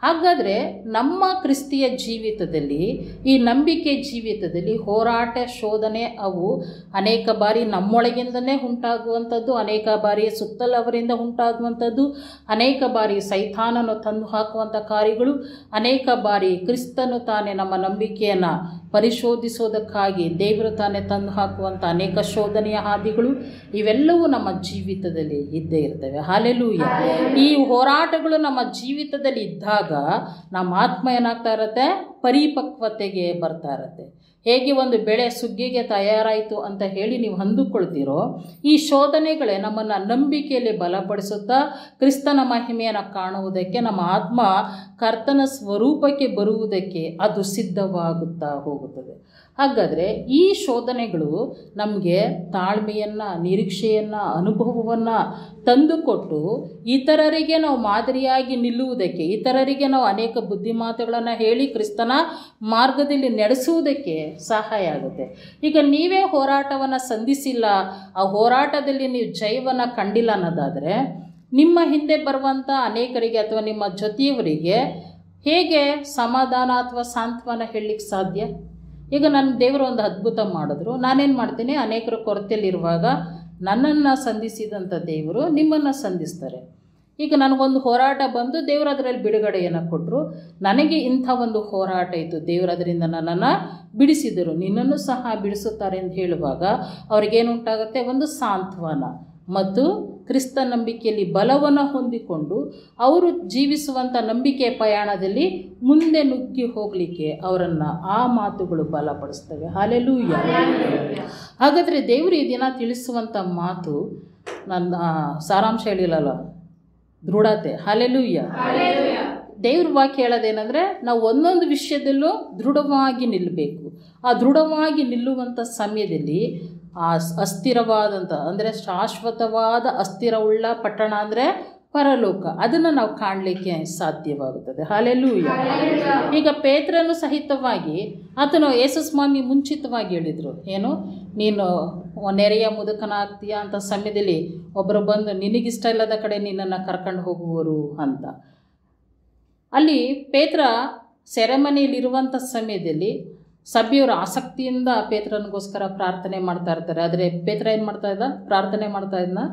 [SPEAKER 1] ಹಾಗಾದರೆ ನಮ್ಮ ಕ್ರಿಸ್ತಿಯ ಜೀವಿತದಲ್ಲಿ ಈ ನಂಬಿಕೆ ಜೀವಿತದಲ್ಲಿ ಹೋರಾಟ ಶೋಧನೆ ಅವು ಅನೇಕ ಬಾರಿ ನಮ್ಮೊಳಗಿಂದನೇ ಉಂಟಾಗುವಂಥದ್ದು ಅನೇಕ ಬಾರಿ ಸುತ್ತಲವರಿಂದ ಉಂಟಾಗುವಂಥದ್ದು ಅನೇಕ ಬಾರಿ ಸೈತಾನನು ತಂದು ಹಾಕುವಂಥ ಕಾರ್ಯಗಳು ಅನೇಕ ಬಾರಿ ಕ್ರಿಸ್ತನು ತಾನೇ ನಮ್ಮ ನಂಬಿಕೆಯನ್ನು ಪರಿಶೋಧಿಸೋದಕ್ಕಾಗಿ ದೇವರು ತಾನೇ ತಂದು ಹಾಕುವಂಥ ಅನೇಕ ಶೋಧನೆಯ ಹಾದಿಗಳು ಇವೆಲ್ಲವೂ ನಮ್ಮ ಜೀವಿತದಲ್ಲಿ ಇದ್ದೇ ಇರ್ತವೆ ಹಾಲೆಲೂಯ ಈ ಹೋರಾಟಗಳು ನಮ್ಮ ಜೀವಿತದಲ್ಲಿ ಇದ್ದಾಗ ನಮ್ಮ ಆತ್ಮ ಏನಾಗ್ತಾ ಇರುತ್ತೆ ಪರಿಪಕ್ವತೆಗೆ ಬರ್ತಾ ಇರುತ್ತೆ ಹೇಗೆ ಒಂದು ಬೆಳೆ ಸುಗ್ಗಿಗೆ ತಯಾರಾಯಿತು ಅಂತ ಹೇಳಿ ನೀವು ಅಂದುಕೊಳ್ತೀರೋ ಈ ಶೋಧನೆಗಳೇ ನಮ್ಮನ್ನು ನಂಬಿಕೆಯಲ್ಲಿ ಬಲಪಡಿಸುತ್ತಾ ಕ್ರಿಸ್ತನ ಮಹಿಮೆಯನ್ನು ಕಾಣುವುದಕ್ಕೆ ನಮ್ಮ ಆತ್ಮ ಕರ್ತನ ಸ್ವರೂಪಕ್ಕೆ ಬರುವುದಕ್ಕೆ ಅದು ಸಿದ್ಧವಾಗುತ್ತಾ ಹೋಗುತ್ತದೆ ಹಾಗಾದರೆ ಈ ಶೋಧನೆಗಳು ನಮಗೆ ತಾಳ್ಮೆಯನ್ನು ನಿರೀಕ್ಷೆಯನ್ನು ಅನುಭವವನ್ನು ತಂದುಕೊಟ್ಟು ಇತರರಿಗೆ ನಾವು ಮಾದರಿಯಾಗಿ ನಿಲ್ಲುವುದಕ್ಕೆ ಇತರರಿಗೆ ನಾವು ಅನೇಕ ಬುದ್ಧಿಮಾತುಗಳನ್ನು ಹೇಳಿ ಕ್ರಿಸ್ತನ ಮಾರ್ಗದಲ್ಲಿ ನಡೆಸುವುದಕ್ಕೆ ಸಹಾಯ ಆಗುತ್ತೆ ಈಗ ನೀವೇ ಹೋರಾಟವನ್ನು ಸಂಧಿಸಿಲ್ಲ ಆ ಹೋರಾಟದಲ್ಲಿ ನೀವು ಜಯವನ್ನು ಕಂಡಿಲ್ಲ ಅನ್ನೋದಾದರೆ ನಿಮ್ಮ ಹಿಂದೆ ಬರುವಂಥ ಅನೇಕರಿಗೆ ಅಥವಾ ನಿಮ್ಮ ಜೊತೆಯವರಿಗೆ ಹೇಗೆ ಸಮಾಧಾನ ಅಥವಾ ಸಾಂತ್ವನ ಹೇಳಲಿಕ್ಕೆ ಸಾಧ್ಯ ಈಗ ನನ್ನ ದೇವರು ಒಂದು ಅದ್ಭುತ ಮಾಡಿದ್ರು ನಾನೇನು ಮಾಡ್ತೀನಿ ಅನೇಕರ ಕೊರತೆಯಲ್ಲಿರುವಾಗ ನನ್ನನ್ನು ಸಂಧಿಸಿದಂಥ ದೇವರು ನಿಮ್ಮನ್ನು ಸಂಧಿಸ್ತಾರೆ ಈಗ ನನಗೊಂದು ಹೋರಾಟ ಬಂದು ದೇವರು ಅದರಲ್ಲಿ ಬಿಡುಗಡೆಯನ್ನು ಕೊಟ್ಟರು ನನಗೆ ಇಂಥ ಒಂದು ಹೋರಾಟ ಇತ್ತು ದೇವರು ಅದರಿಂದ ನನ್ನನ್ನು ಬಿಡಿಸಿದರು ನಿನ್ನನ್ನು ಸಹ ಬಿಡಿಸುತ್ತಾರೆ ಅಂತ ಹೇಳುವಾಗ ಅವ್ರಿಗೇನುಂಟಾಗುತ್ತೆ ಒಂದು ಸಾಂತ್ವನ ಮತ್ತು ಕ್ರಿಸ್ತ ನಂಬಿಕೆಯಲ್ಲಿ ಬಲವನ್ನು ಹೊಂದಿಕೊಂಡು ಅವರು ಜೀವಿಸುವಂಥ ನಂಬಿಕೆಯ ಪ್ರಯಾಣದಲ್ಲಿ ಮುಂದೆ ನುಗ್ಗಿ ಹೋಗಲಿಕ್ಕೆ ಅವರನ್ನು ಆ ಮಾತುಗಳು ಬಲಪಡಿಸ್ತವೆ ಹಾಲೆಲೂಯ ಹಾಗಾದರೆ ದೇವರು ಈ ದಿನ ತಿಳಿಸುವಂಥ ಮಾತು ನನ್ನ ಸಾರಾಂಶ ಹೇಳಿಲ್ಲಲ್ಲ ದೃಢತೆ ಹಾಲೆಲೂಯ್ಯ ದೇವ್ರ ವಾಕ್ಯ ಹೇಳೋದೇನೆಂದರೆ ನಾವು ಒಂದೊಂದು ವಿಷಯದಲ್ಲೂ ದೃಢವಾಗಿ ನಿಲ್ಲಬೇಕು ಆ ದೃಢವಾಗಿ ನಿಲ್ಲುವಂಥ ಸಮಯದಲ್ಲಿ ಆ ಸ್- ಅಸ್ಥಿರವಾದಂಥ ಅಂದರೆ ಶಾಶ್ವತವಾದ ಅಸ್ಥಿರವುಳ್ಳ ಪಟ್ಟಣ ಅಂದರೆ ಪರಲೋಕ ಅದನ್ನು ನಾವು ಕಾಣಲಿಕ್ಕೆ ಸಾಧ್ಯವಾಗುತ್ತದೆ ಹಾಲೆಲೂಯ ಈಗ ಪೇತ್ರನು ಸಹಿತವಾಗಿ ಆತನು ಯೇಸುಸ್ವಾಮಿ ಮುಂಚಿತವಾಗಿ ಹೇಳಿದರು ಏನು ನೀನು ನೆರೆಯ ಮುದುಕನಾಗ್ತೀಯ ಅಂತ ಸಮಯದಲ್ಲಿ ಒಬ್ಬರು ಬಂದು ನಿನಗಿಷ್ಟ ಇಲ್ಲದ ಕಡೆ ನಿನ್ನನ್ನು ಕರ್ಕೊಂಡು ಹೋಗುವರು ಅಂತ ಅಲ್ಲಿ ಪೇತ್ರ ಸೆರೆಮನೆಯಲ್ಲಿರುವಂಥ ಸಮಯದಲ್ಲಿ ಸಭೆಯವರು ಆಸಕ್ತಿಯಿಂದ ಪೇತ್ರನಿಗೋಸ್ಕರ ಪ್ರಾರ್ಥನೆ ಮಾಡ್ತಾ ಇರ್ತಾರೆ ಆದರೆ ಪೇತ್ರ ಏನು ಮಾಡ್ತಾ ಇದ್ದ ಪ್ರಾರ್ಥನೆ ಮಾಡ್ತಾ ಇದ್ನ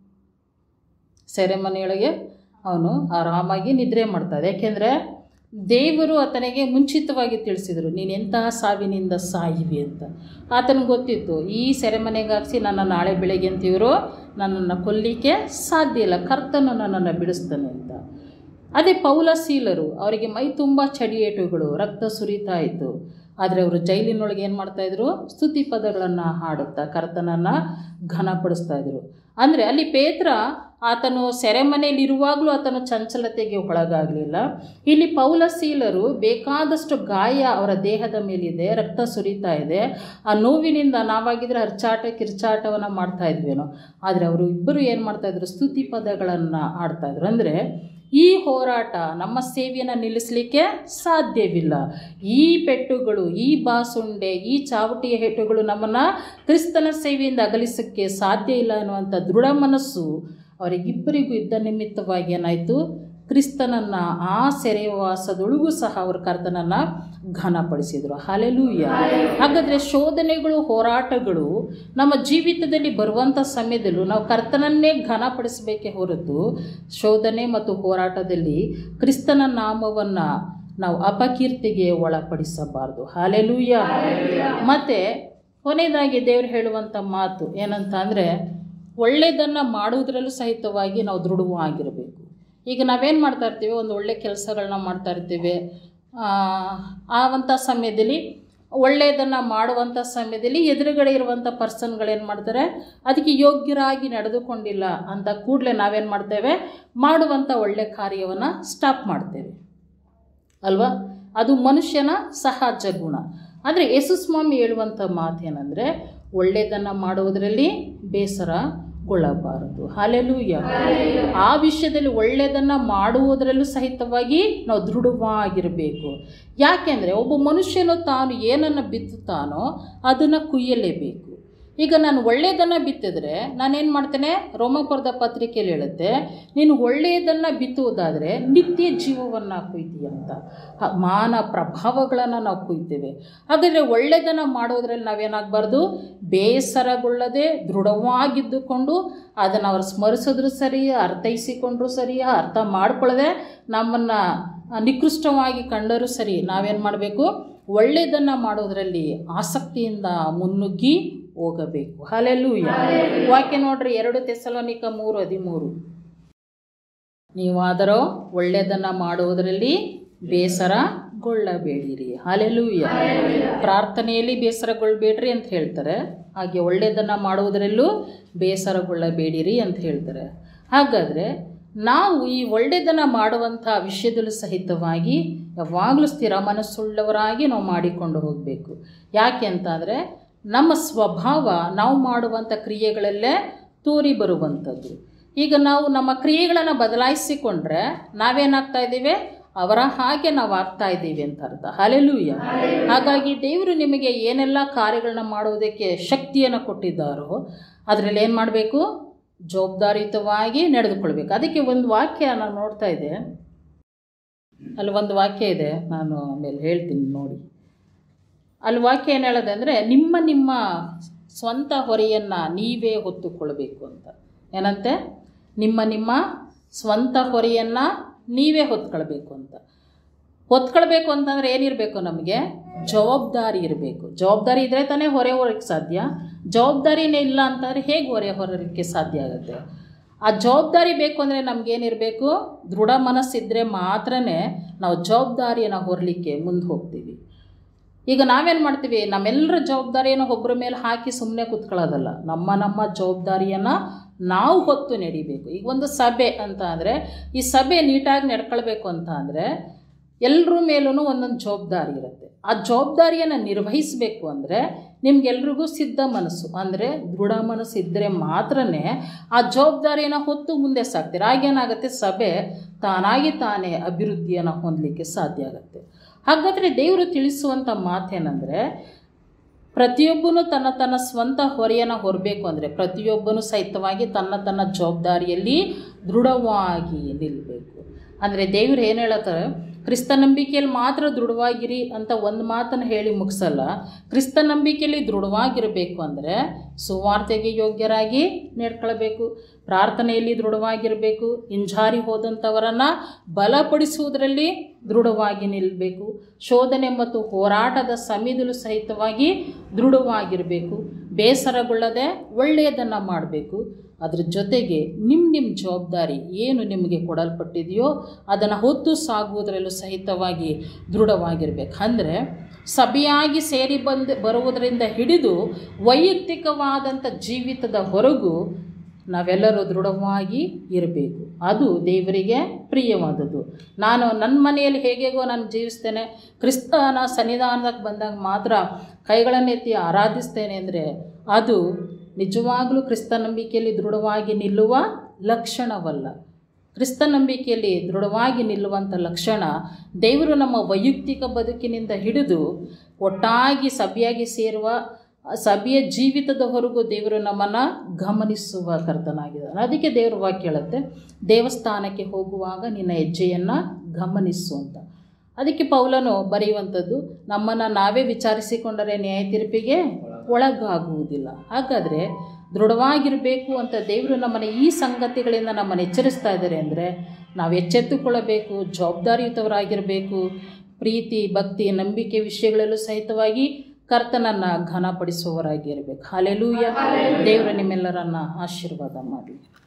[SPEAKER 1] ಸೆರೆಮನೆಯೊಳಗೆ ಅವನು ಆರಾಮಾಗಿ ನಿದ್ರೆ ಮಾಡ್ತಾ ಇದ್ದ ಯಾಕೆಂದರೆ ದೇವರು ಆತನಿಗೆ ಮುಂಚಿತವಾಗಿ ತಿಳಿಸಿದರು ನೀನು ಎಂತಹ ಸಾವಿನಿಂದ ಸಾಯಿವಿ ಅಂತ ಆತನಿಗೆ ಗೊತ್ತಿತ್ತು ಈ ಸೆರೆಮನೆಗೆ ಹಾಕಿಸಿ ನನ್ನ ನಾಳೆ ಬೆಳಗ್ಗೆ ಅಂತ ಇವರು ನನ್ನನ್ನು ಕೊಲ್ಲಿಕ್ಕೆ ಸಾಧ್ಯ ಇಲ್ಲ ಕರ್ತನು ನನ್ನನ್ನು ಬಿಡಿಸ್ತಾನೆ ಅಂತ ಅದೇ ಪೌಲ ಸೀಲರು ಅವರಿಗೆ ಮೈ ತುಂಬ ಚಡಿಯೇಟುಗಳು ರಕ್ತ ಸುರಿತಾ ಇತ್ತು ಆದರೆ ಅವರು ಜೈಲಿನೊಳಗೆ ಏನು ಮಾಡ್ತಾಯಿದ್ರು ಸ್ತುತಿ ಪದಗಳನ್ನು ಹಾಡುತ್ತಾ ಕರ್ತನನ್ನು ಘನಪಡಿಸ್ತಾ ಇದ್ರು ಅಂದರೆ ಅಲ್ಲಿ ಪೇತ್ರ ಆತನು ಸೆರೆಮನೆಯಲ್ಲಿರುವಾಗಲೂ ಆತನು ಚಂಚಲತೆಗೆ ಒಳಗಾಗಲಿಲ್ಲ ಇಲ್ಲಿ ಪೌಲ ಸೀಲರು ಬೇಕಾದಷ್ಟು ಗಾಯ ಅವರ ದೇಹದ ಮೇಲಿದೆ ರಕ್ತ ಸುರಿತಾ ಇದೆ ಆ ನೋವಿನಿಂದ ನಾವಾಗಿದ್ರೆ ಅರ್ಚಾಟ ಕಿರ್ಚಾಟವನ್ನು ಮಾಡ್ತಾ ಇದ್ವೇನೋ ಆದರೆ ಅವರು ಇಬ್ಬರು ಏನು ಮಾಡ್ತಾಯಿದ್ರು ಸ್ತುತಿ ಪದಗಳನ್ನು ಆಡ್ತಾಯಿದ್ರು ಅಂದರೆ ಈ ಹೋರಾಟ ನಮ್ಮ ಸೇವೆಯನ್ನು ನಿಲ್ಲಿಸಲಿಕ್ಕೆ ಸಾಧ್ಯವಿಲ್ಲ ಈ ಪೆಟ್ಟುಗಳು ಈ ಬಾಸುಂಡೆ ಈ ಚಾವಟಿಯ ಹೆಟ್ಟುಗಳು ನಮ್ಮನ್ನು ಕ್ರಿಸ್ತನ ಸೇವೆಯಿಂದ ಅಗಲಿಸೋಕ್ಕೆ ಸಾಧ್ಯ ಇಲ್ಲ ಅನ್ನುವಂಥ ದೃಢ ಮನಸ್ಸು ಅವರಿಗಿಬ್ಬರಿಗೂ ಇದ್ದ ನಿಮಿತ್ತವಾಗಿ ಏನಾಯಿತು ಕ್ರಿಸ್ತನನ್ನು ಆ ಸೆರೆವಾಸದೊಳಗೂ ಸಹ ಅವರು ಕರ್ತನನ್ನು ಘನಪಡಿಸಿದರು ಹಾಲೆಲೂಯ ಹಾಗಾದರೆ ಶೋಧನೆಗಳು ಹೋರಾಟಗಳು ನಮ್ಮ ಜೀವಿತದಲ್ಲಿ ಬರುವಂಥ ಸಮಯದಲ್ಲೂ ನಾವು ಕರ್ತನನ್ನೇ ಘನಪಡಿಸಬೇಕೇ ಹೊರತು ಶೋಧನೆ ಮತ್ತು ಹೋರಾಟದಲ್ಲಿ ಕ್ರಿಸ್ತನ ನಾಮವನ್ನು ನಾವು ಅಪಕೀರ್ತಿಗೆ ಒಳಪಡಿಸಬಾರ್ದು ಹಾಲೆಲೂಯ ಮತ್ತು ಕೊನೆಯದಾಗಿ ದೇವರು ಹೇಳುವಂಥ ಮಾತು ಏನಂತ ಅಂದರೆ ಒಳ್ಳೆಯದನ್ನು ಮಾಡುವುದರಲ್ಲೂ ಸಹಿತವಾಗಿ ನಾವು ದೃಢವಾಗಿರಬೇಕು ಈಗ ನಾವೇನು ಮಾಡ್ತಾ ಇರ್ತೀವಿ ಒಂದು ಒಳ್ಳೆ ಕೆಲಸಗಳನ್ನ ಮಾಡ್ತಾ ಇರ್ತೀವಿ ಆ, ಆ ಅಂಥ ಸಮಯದಲ್ಲಿ ಒಳ್ಳೆಯದನ್ನು ಮಾಡುವಂಥ ಸಮಯದಲ್ಲಿ ಎದುರುಗಡೆ ಇರುವಂಥ ಪರ್ಸನ್ಗಳೇನು ಮಾಡ್ತಾರೆ ಅದಕ್ಕೆ ಯೋಗ್ಯರಾಗಿ ನಡೆದುಕೊಂಡಿಲ್ಲ ಅಂತ ಕೂಡಲೇ ನಾವೇನು ಮಾಡ್ತೇವೆ ಮಾಡುವಂಥ ಒಳ್ಳೆ ಕಾರ್ಯವನ್ನು ಸ್ಟಾಪ್ ಮಾಡ್ತೇವೆ ಅಲ್ವಾ ಅದು ಮನುಷ್ಯನ ಸಹಜ ಗುಣ ಆದರೆ ಯೇಸುಸ್ವಾಮಿ ಹೇಳುವಂಥ ಮಾತೇನೆಂದರೆ ಒಳ್ಳೆಯದನ್ನು ಮಾಡುವುದರಲ್ಲಿ ಬೇಸರಗೊಳ್ಳಬಾರದು ಹಾಲೆಲೂಯ ಆ ವಿಷಯದಲ್ಲಿ ಒಳ್ಳೆಯದನ್ನು ಮಾಡುವುದರಲ್ಲೂ ಸಹಿತವಾಗಿ ನಾವು ದೃಢವಾಗಿರಬೇಕು ಯಾಕೆಂದರೆ ಒಬ್ಬ ಮನುಷ್ಯನು ತಾನು ಏನನ್ನು ಬಿತ್ತುತ್ತಾನೋ ಅದನ್ನು ಕುಯ್ಯಲೇಬೇಕು ಈಗ ನಾನು ಒಳ್ಳೆಯದನ್ನು ಬಿತ್ತಿದ್ರೆ ನಾನೇನು ಮಾಡ್ತೇನೆ ರೋಮಪುರದ ಪತ್ರಿಕೆಯಲ್ಲಿ ಹೇಳುತ್ತೆ ನೀನು ಒಳ್ಳೆಯದನ್ನು ಬಿತ್ತುವುದಾದರೆ ನಿತ್ಯ ಜೀವವನ್ನು ಕೊಯ್ತೀಯ ಅಂತ ಹ- ಮಾನ ಪ್ರಭಾವಗಳನ್ನು ನಾವು ಕೊಯ್ತೇವೆ ಹಾಗಾದರೆ ಒಳ್ಳೆಯದನ್ನು ಮಾಡೋದ್ರಲ್ಲಿ ನಾವೇನಾಗಬಾರ್ದು ಬೇಸರಗೊಳ್ಳದೆ ದೃಢವಾಗಿದ್ದುಕೊಂಡು ಅದನ್ನು ಅವರು ಸ್ಮರಿಸಿದ್ರು ಸರಿ ಅರ್ಥೈಸಿಕೊಂಡ್ರು ಸರಿ ಅರ್ಥ ಮಾಡ್ಕೊಳ್ಳದೆ ನಮ್ಮನ್ನು ನಿಕೃಷ್ಟವಾಗಿ ಕಂಡರೂ ಸರಿ ನಾವೇನು ಮಾಡಬೇಕು ಒಳ್ಳೆಯದನ್ನು ಮಾಡೋದರಲ್ಲಿ ಆಸಕ್ತಿಯಿಂದ ಮುನ್ನುಗ್ಗಿ ಹೋಗಬೇಕು ಹಲೆಲೂಯ ವಾಕ್ಯ ನೋಡ್ರಿ ಎರಡು ತೆಸಲೋನಿಕ ಮೂರು ಹದಿಮೂರು ನೀವಾದರೋ ಒಳ್ಳೆಯದನ್ನು ಮಾಡುವುದರಲ್ಲಿ ಬೇಸರಗೊಳ್ಳಬೇಡಿರಿ ಹಾಲೆಲೂಯ ಪ್ರಾರ್ಥನೆಯಲ್ಲಿ ಬೇಸರಗೊಳ್ಳಬೇಡ್ರಿ ಅಂತ ಹೇಳ್ತಾರೆ ಹಾಗೆ ಒಳ್ಳೆಯದನ್ನು ಮಾಡುವುದರಲ್ಲೂ ಬೇಸರಗೊಳ್ಳಬೇಡಿರಿ ಅಂತ ಹೇಳ್ತಾರೆ ಹಾಗಾದರೆ ನಾವು ಈ ಒಳ್ಳೆಯದನ್ನು ಮಾಡುವಂಥ ವಿಷಯದಲ್ಲೂ ಸಹಿತವಾಗಿ ಯಾವಾಗಲೂ ಸ್ಥಿರ ಮನಸ್ಸುಳ್ಳವರಾಗಿ ನಾವು ಮಾಡಿಕೊಂಡು ಹೋಗಬೇಕು ಯಾಕೆ ಅಂತಂದರೆ ನಮ್ಮ ಸ್ವಭಾವ ನಾವು ಮಾಡುವಂಥ ಕ್ರಿಯೆಗಳಲ್ಲೇ ತೋರಿ ಬರುವಂಥದ್ದು ಈಗ ನಾವು ನಮ್ಮ ಕ್ರಿಯೆಗಳನ್ನು ಬದಲಾಯಿಸಿಕೊಂಡ್ರೆ ನಾವೇನಾಗ್ತಾ ಇದ್ದೀವಿ ಅವರ ಹಾಗೆ ನಾವು ಆಗ್ತಾ ಇದ್ದೀವಿ ಅಂತ ಅರ್ಥ ಹಲೆಲೂಯ ಹಾಗಾಗಿ ದೇವರು ನಿಮಗೆ ಏನೆಲ್ಲ ಕಾರ್ಯಗಳನ್ನ ಮಾಡುವುದಕ್ಕೆ ಶಕ್ತಿಯನ್ನು ಕೊಟ್ಟಿದ್ದಾರೋ ಅದರಲ್ಲಿ ಏನು ಮಾಡಬೇಕು ಜವಾಬ್ದಾರಿಯುತವಾಗಿ ನಡೆದುಕೊಳ್ಬೇಕು ಅದಕ್ಕೆ ಒಂದು ವಾಕ್ಯ ನಾನು ನೋಡ್ತಾ ಇದ್ದೆ ಅಲ್ಲಿ ಒಂದು ವಾಕ್ಯ ಇದೆ ನಾನು ಆಮೇಲೆ ಹೇಳ್ತೀನಿ ನೋಡಿ ಅಲ್ಲಿ ವಾಕ್ಯ ಏನು ಹೇಳೋದೆ ಅಂದರೆ ನಿಮ್ಮ ನಿಮ್ಮ ಸ್ವಂತ ಹೊರೆಯನ್ನು ನೀವೇ ಹೊತ್ತುಕೊಳ್ಬೇಕು ಅಂತ ಏನಂತೆ ನಿಮ್ಮ ನಿಮ್ಮ ಸ್ವಂತ ಹೊರೆಯನ್ನು ನೀವೇ ಹೊತ್ಕೊಳ್ಬೇಕು ಅಂತ ಹೊತ್ಕೊಳ್ಬೇಕು ಅಂತಂದರೆ ಏನಿರಬೇಕು ನಮಗೆ ಜವಾಬ್ದಾರಿ ಇರಬೇಕು ಜವಾಬ್ದಾರಿ ಇದ್ದರೆ ತಾನೇ ಹೊರೆ ಹೊರಕ್ಕೆ ಸಾಧ್ಯ ಜವಾಬ್ದಾರಿನೇ ಇಲ್ಲ ಅಂತಂದರೆ ಹೇಗೆ ಹೊರೆ ಹೊರಲಿಕ್ಕೆ ಸಾಧ್ಯ ಆಗುತ್ತೆ ಆ ಜವಾಬ್ದಾರಿ ಬೇಕು ಅಂದರೆ ನಮಗೇನಿರಬೇಕು ದೃಢ ಮನಸ್ಸಿದ್ದರೆ ಮಾತ್ರ ನಾವು ಜವಾಬ್ದಾರಿಯನ್ನು ಹೊರಲಿಕ್ಕೆ ಮುಂದೆ ಹೋಗ್ತೀವಿ ಈಗ ನಾವೇನು ಮಾಡ್ತೀವಿ ನಮ್ಮೆಲ್ಲರ ಜವಾಬ್ದಾರಿಯನ್ನು ಒಬ್ಬರ ಮೇಲೆ ಹಾಕಿ ಸುಮ್ಮನೆ ಕೂತ್ಕೊಳ್ಳೋದಲ್ಲ ನಮ್ಮ ನಮ್ಮ ಜವಾಬ್ದಾರಿಯನ್ನು ನಾವು ಹೊತ್ತು ನಡಿಬೇಕು ಈಗ ಒಂದು ಸಭೆ ಅಂತ ಅಂದರೆ ಈ ಸಭೆ ನೀಟಾಗಿ ನಡ್ಕೊಳ್ಬೇಕು ಅಂತ ಅಂದರೆ ಎಲ್ಲರ ಮೇಲೂ ಒಂದೊಂದು ಜವಾಬ್ದಾರಿ ಇರುತ್ತೆ ಆ ಜವಾಬ್ದಾರಿಯನ್ನು ನಿರ್ವಹಿಸಬೇಕು ಅಂದರೆ ನಿಮ್ಗೆಲ್ರಿಗೂ ಸಿದ್ಧ ಮನಸ್ಸು ಅಂದರೆ ದೃಢ ಮನಸ್ಸು ಇದ್ದರೆ ಮಾತ್ರ ಆ ಜವಾಬ್ದಾರಿಯನ್ನು ಹೊತ್ತು ಮುಂದೆ ಸಾಕ್ತೀರ ಆಗೇನಾಗುತ್ತೆ ಸಭೆ ತಾನಾಗಿ ತಾನೇ ಅಭಿವೃದ್ಧಿಯನ್ನು ಹೊಂದಲಿಕ್ಕೆ ಸಾಧ್ಯ ಆಗುತ್ತೆ ಹಾಗಾದರೆ ದೇವರು ತಿಳಿಸುವಂಥ ಮಾತೇನೆಂದರೆ ಪ್ರತಿಯೊಬ್ಬನು ತನ್ನ ತನ್ನ ಸ್ವಂತ ಹೊರೆಯನ್ನು ಹೊರಬೇಕು ಅಂದರೆ ಪ್ರತಿಯೊಬ್ಬನು ಸಹಿತವಾಗಿ ತನ್ನ ತನ್ನ ಜವಾಬ್ದಾರಿಯಲ್ಲಿ ದೃಢವಾಗಿ ನಿಲ್ಲಬೇಕು ಅಂದರೆ ದೇವರು ಏನು ಹೇಳತ್ತಾರೆ ಕ್ರಿಸ್ತ ನಂಬಿಕೆಯಲ್ಲಿ ಮಾತ್ರ ದೃಢವಾಗಿರಿ ಅಂತ ಒಂದು ಮಾತನ್ನು ಹೇಳಿ ಮುಗಿಸಲ್ಲ ಕ್ರಿಸ್ತ ನಂಬಿಕೆಯಲ್ಲಿ ದೃಢವಾಗಿರಬೇಕು ಅಂದರೆ ಸುವಾರ್ತೆಗೆ ಯೋಗ್ಯರಾಗಿ ನಡ್ಕೊಳ್ಬೇಕು ಪ್ರಾರ್ಥನೆಯಲ್ಲಿ ದೃಢವಾಗಿರಬೇಕು ಹಿಂಜಾರಿ ಹೋದಂಥವರನ್ನು ಬಲಪಡಿಸುವುದರಲ್ಲಿ ದೃಢವಾಗಿ ನಿಲ್ಲಬೇಕು ಶೋಧನೆ ಮತ್ತು ಹೋರಾಟದ ಸಮಯದಲ್ಲೂ ಸಹಿತವಾಗಿ ದೃಢವಾಗಿರಬೇಕು ಬೇಸರಗೊಳ್ಳದೆ ಒಳ್ಳೆಯದನ್ನು ಮಾಡಬೇಕು ಅದ್ರ ಜೊತೆಗೆ ನಿಮ್ಮ ನಿಮ್ಮ ಜವಾಬ್ದಾರಿ ಏನು ನಿಮಗೆ ಕೊಡಲ್ಪಟ್ಟಿದೆಯೋ ಅದನ್ನು ಹೊತ್ತು ಸಾಗುವುದರಲ್ಲೂ ಸಹಿತವಾಗಿ ದೃಢವಾಗಿರ್ಬೇಕು ಅಂದರೆ ಸಭೆಯಾಗಿ ಸೇರಿ ಬಂದು ಬರುವುದರಿಂದ ಹಿಡಿದು ವೈಯಕ್ತಿಕವಾದಂಥ ಜೀವಿತದ ಹೊರಗೂ ನಾವೆಲ್ಲರೂ ದೃಢವಾಗಿ ಇರಬೇಕು ಅದು ದೇವರಿಗೆ ಪ್ರಿಯವಾದದ್ದು ನಾನು ನನ್ನ ಮನೆಯಲ್ಲಿ ಹೇಗೇಗೋ ನಾನು ಜೀವಿಸ್ತೇನೆ ಕ್ರಿಸ್ತನ ಸನ್ನಿಧಾನಕ್ಕೆ ಬಂದಾಗ ಮಾತ್ರ ಕೈಗಳನ್ನೆತ್ತಿ ಆರಾಧಿಸ್ತೇನೆ ಅಂದರೆ ಅದು ನಿಜವಾಗಲೂ ಕ್ರಿಸ್ತ ನಂಬಿಕೆಯಲ್ಲಿ ದೃಢವಾಗಿ ನಿಲ್ಲುವ ಲಕ್ಷಣವಲ್ಲ ಕ್ರಿಸ್ತ ನಂಬಿಕೆಯಲ್ಲಿ ದೃಢವಾಗಿ ನಿಲ್ಲುವಂಥ ಲಕ್ಷಣ ದೇವರು ನಮ್ಮ ವೈಯಕ್ತಿಕ ಬದುಕಿನಿಂದ ಹಿಡಿದು ಒಟ್ಟಾಗಿ ಸಭೆಯಾಗಿ ಸೇರುವ ಸಭೆಯ ಜೀವಿತದ ಹೊರಗೂ ದೇವರು ನಮ್ಮನ್ನು ಗಮನಿಸುವ ಕರ್ತನಾಗಿದ್ದಾನೆ ಅದಕ್ಕೆ ದೇವರು ವಾಕ್ಯ ಹೇಳುತ್ತೆ ದೇವಸ್ಥಾನಕ್ಕೆ ಹೋಗುವಾಗ ನಿನ್ನ ಹೆಜ್ಜೆಯನ್ನು ಗಮನಿಸು ಅಂತ ಅದಕ್ಕೆ ಪೌಲನು ಬರೆಯುವಂಥದ್ದು ನಮ್ಮನ್ನು ನಾವೇ ವಿಚಾರಿಸಿಕೊಂಡರೆ ನ್ಯಾಯ ತೀರ್ಪಿಗೆ ಒಳಗಾಗುವುದಿಲ್ಲ ಹಾಗಾದರೆ ದೃಢವಾಗಿರಬೇಕು ಅಂತ ದೇವರು ನಮ್ಮನ್ನು ಈ ಸಂಗತಿಗಳಿಂದ ನಮ್ಮನ್ನು ಎಚ್ಚರಿಸ್ತಾ ಇದ್ದಾರೆ ಅಂದರೆ ನಾವು ಎಚ್ಚೆತ್ತುಕೊಳ್ಳಬೇಕು ಜವಾಬ್ದಾರಿಯುತವರಾಗಿರಬೇಕು ಪ್ರೀತಿ ಭಕ್ತಿ ನಂಬಿಕೆ ವಿಷಯಗಳಲ್ಲೂ ಸಹಿತವಾಗಿ ಕರ್ತನನ್ನು ಘನಪಡಿಸುವವರಾಗಿರಬೇಕು ಹಾಲೆಲೂಯ ದೇವರು ನಿಮ್ಮೆಲ್ಲರನ್ನ ಆಶೀರ್ವಾದ ಮಾಡಲಿ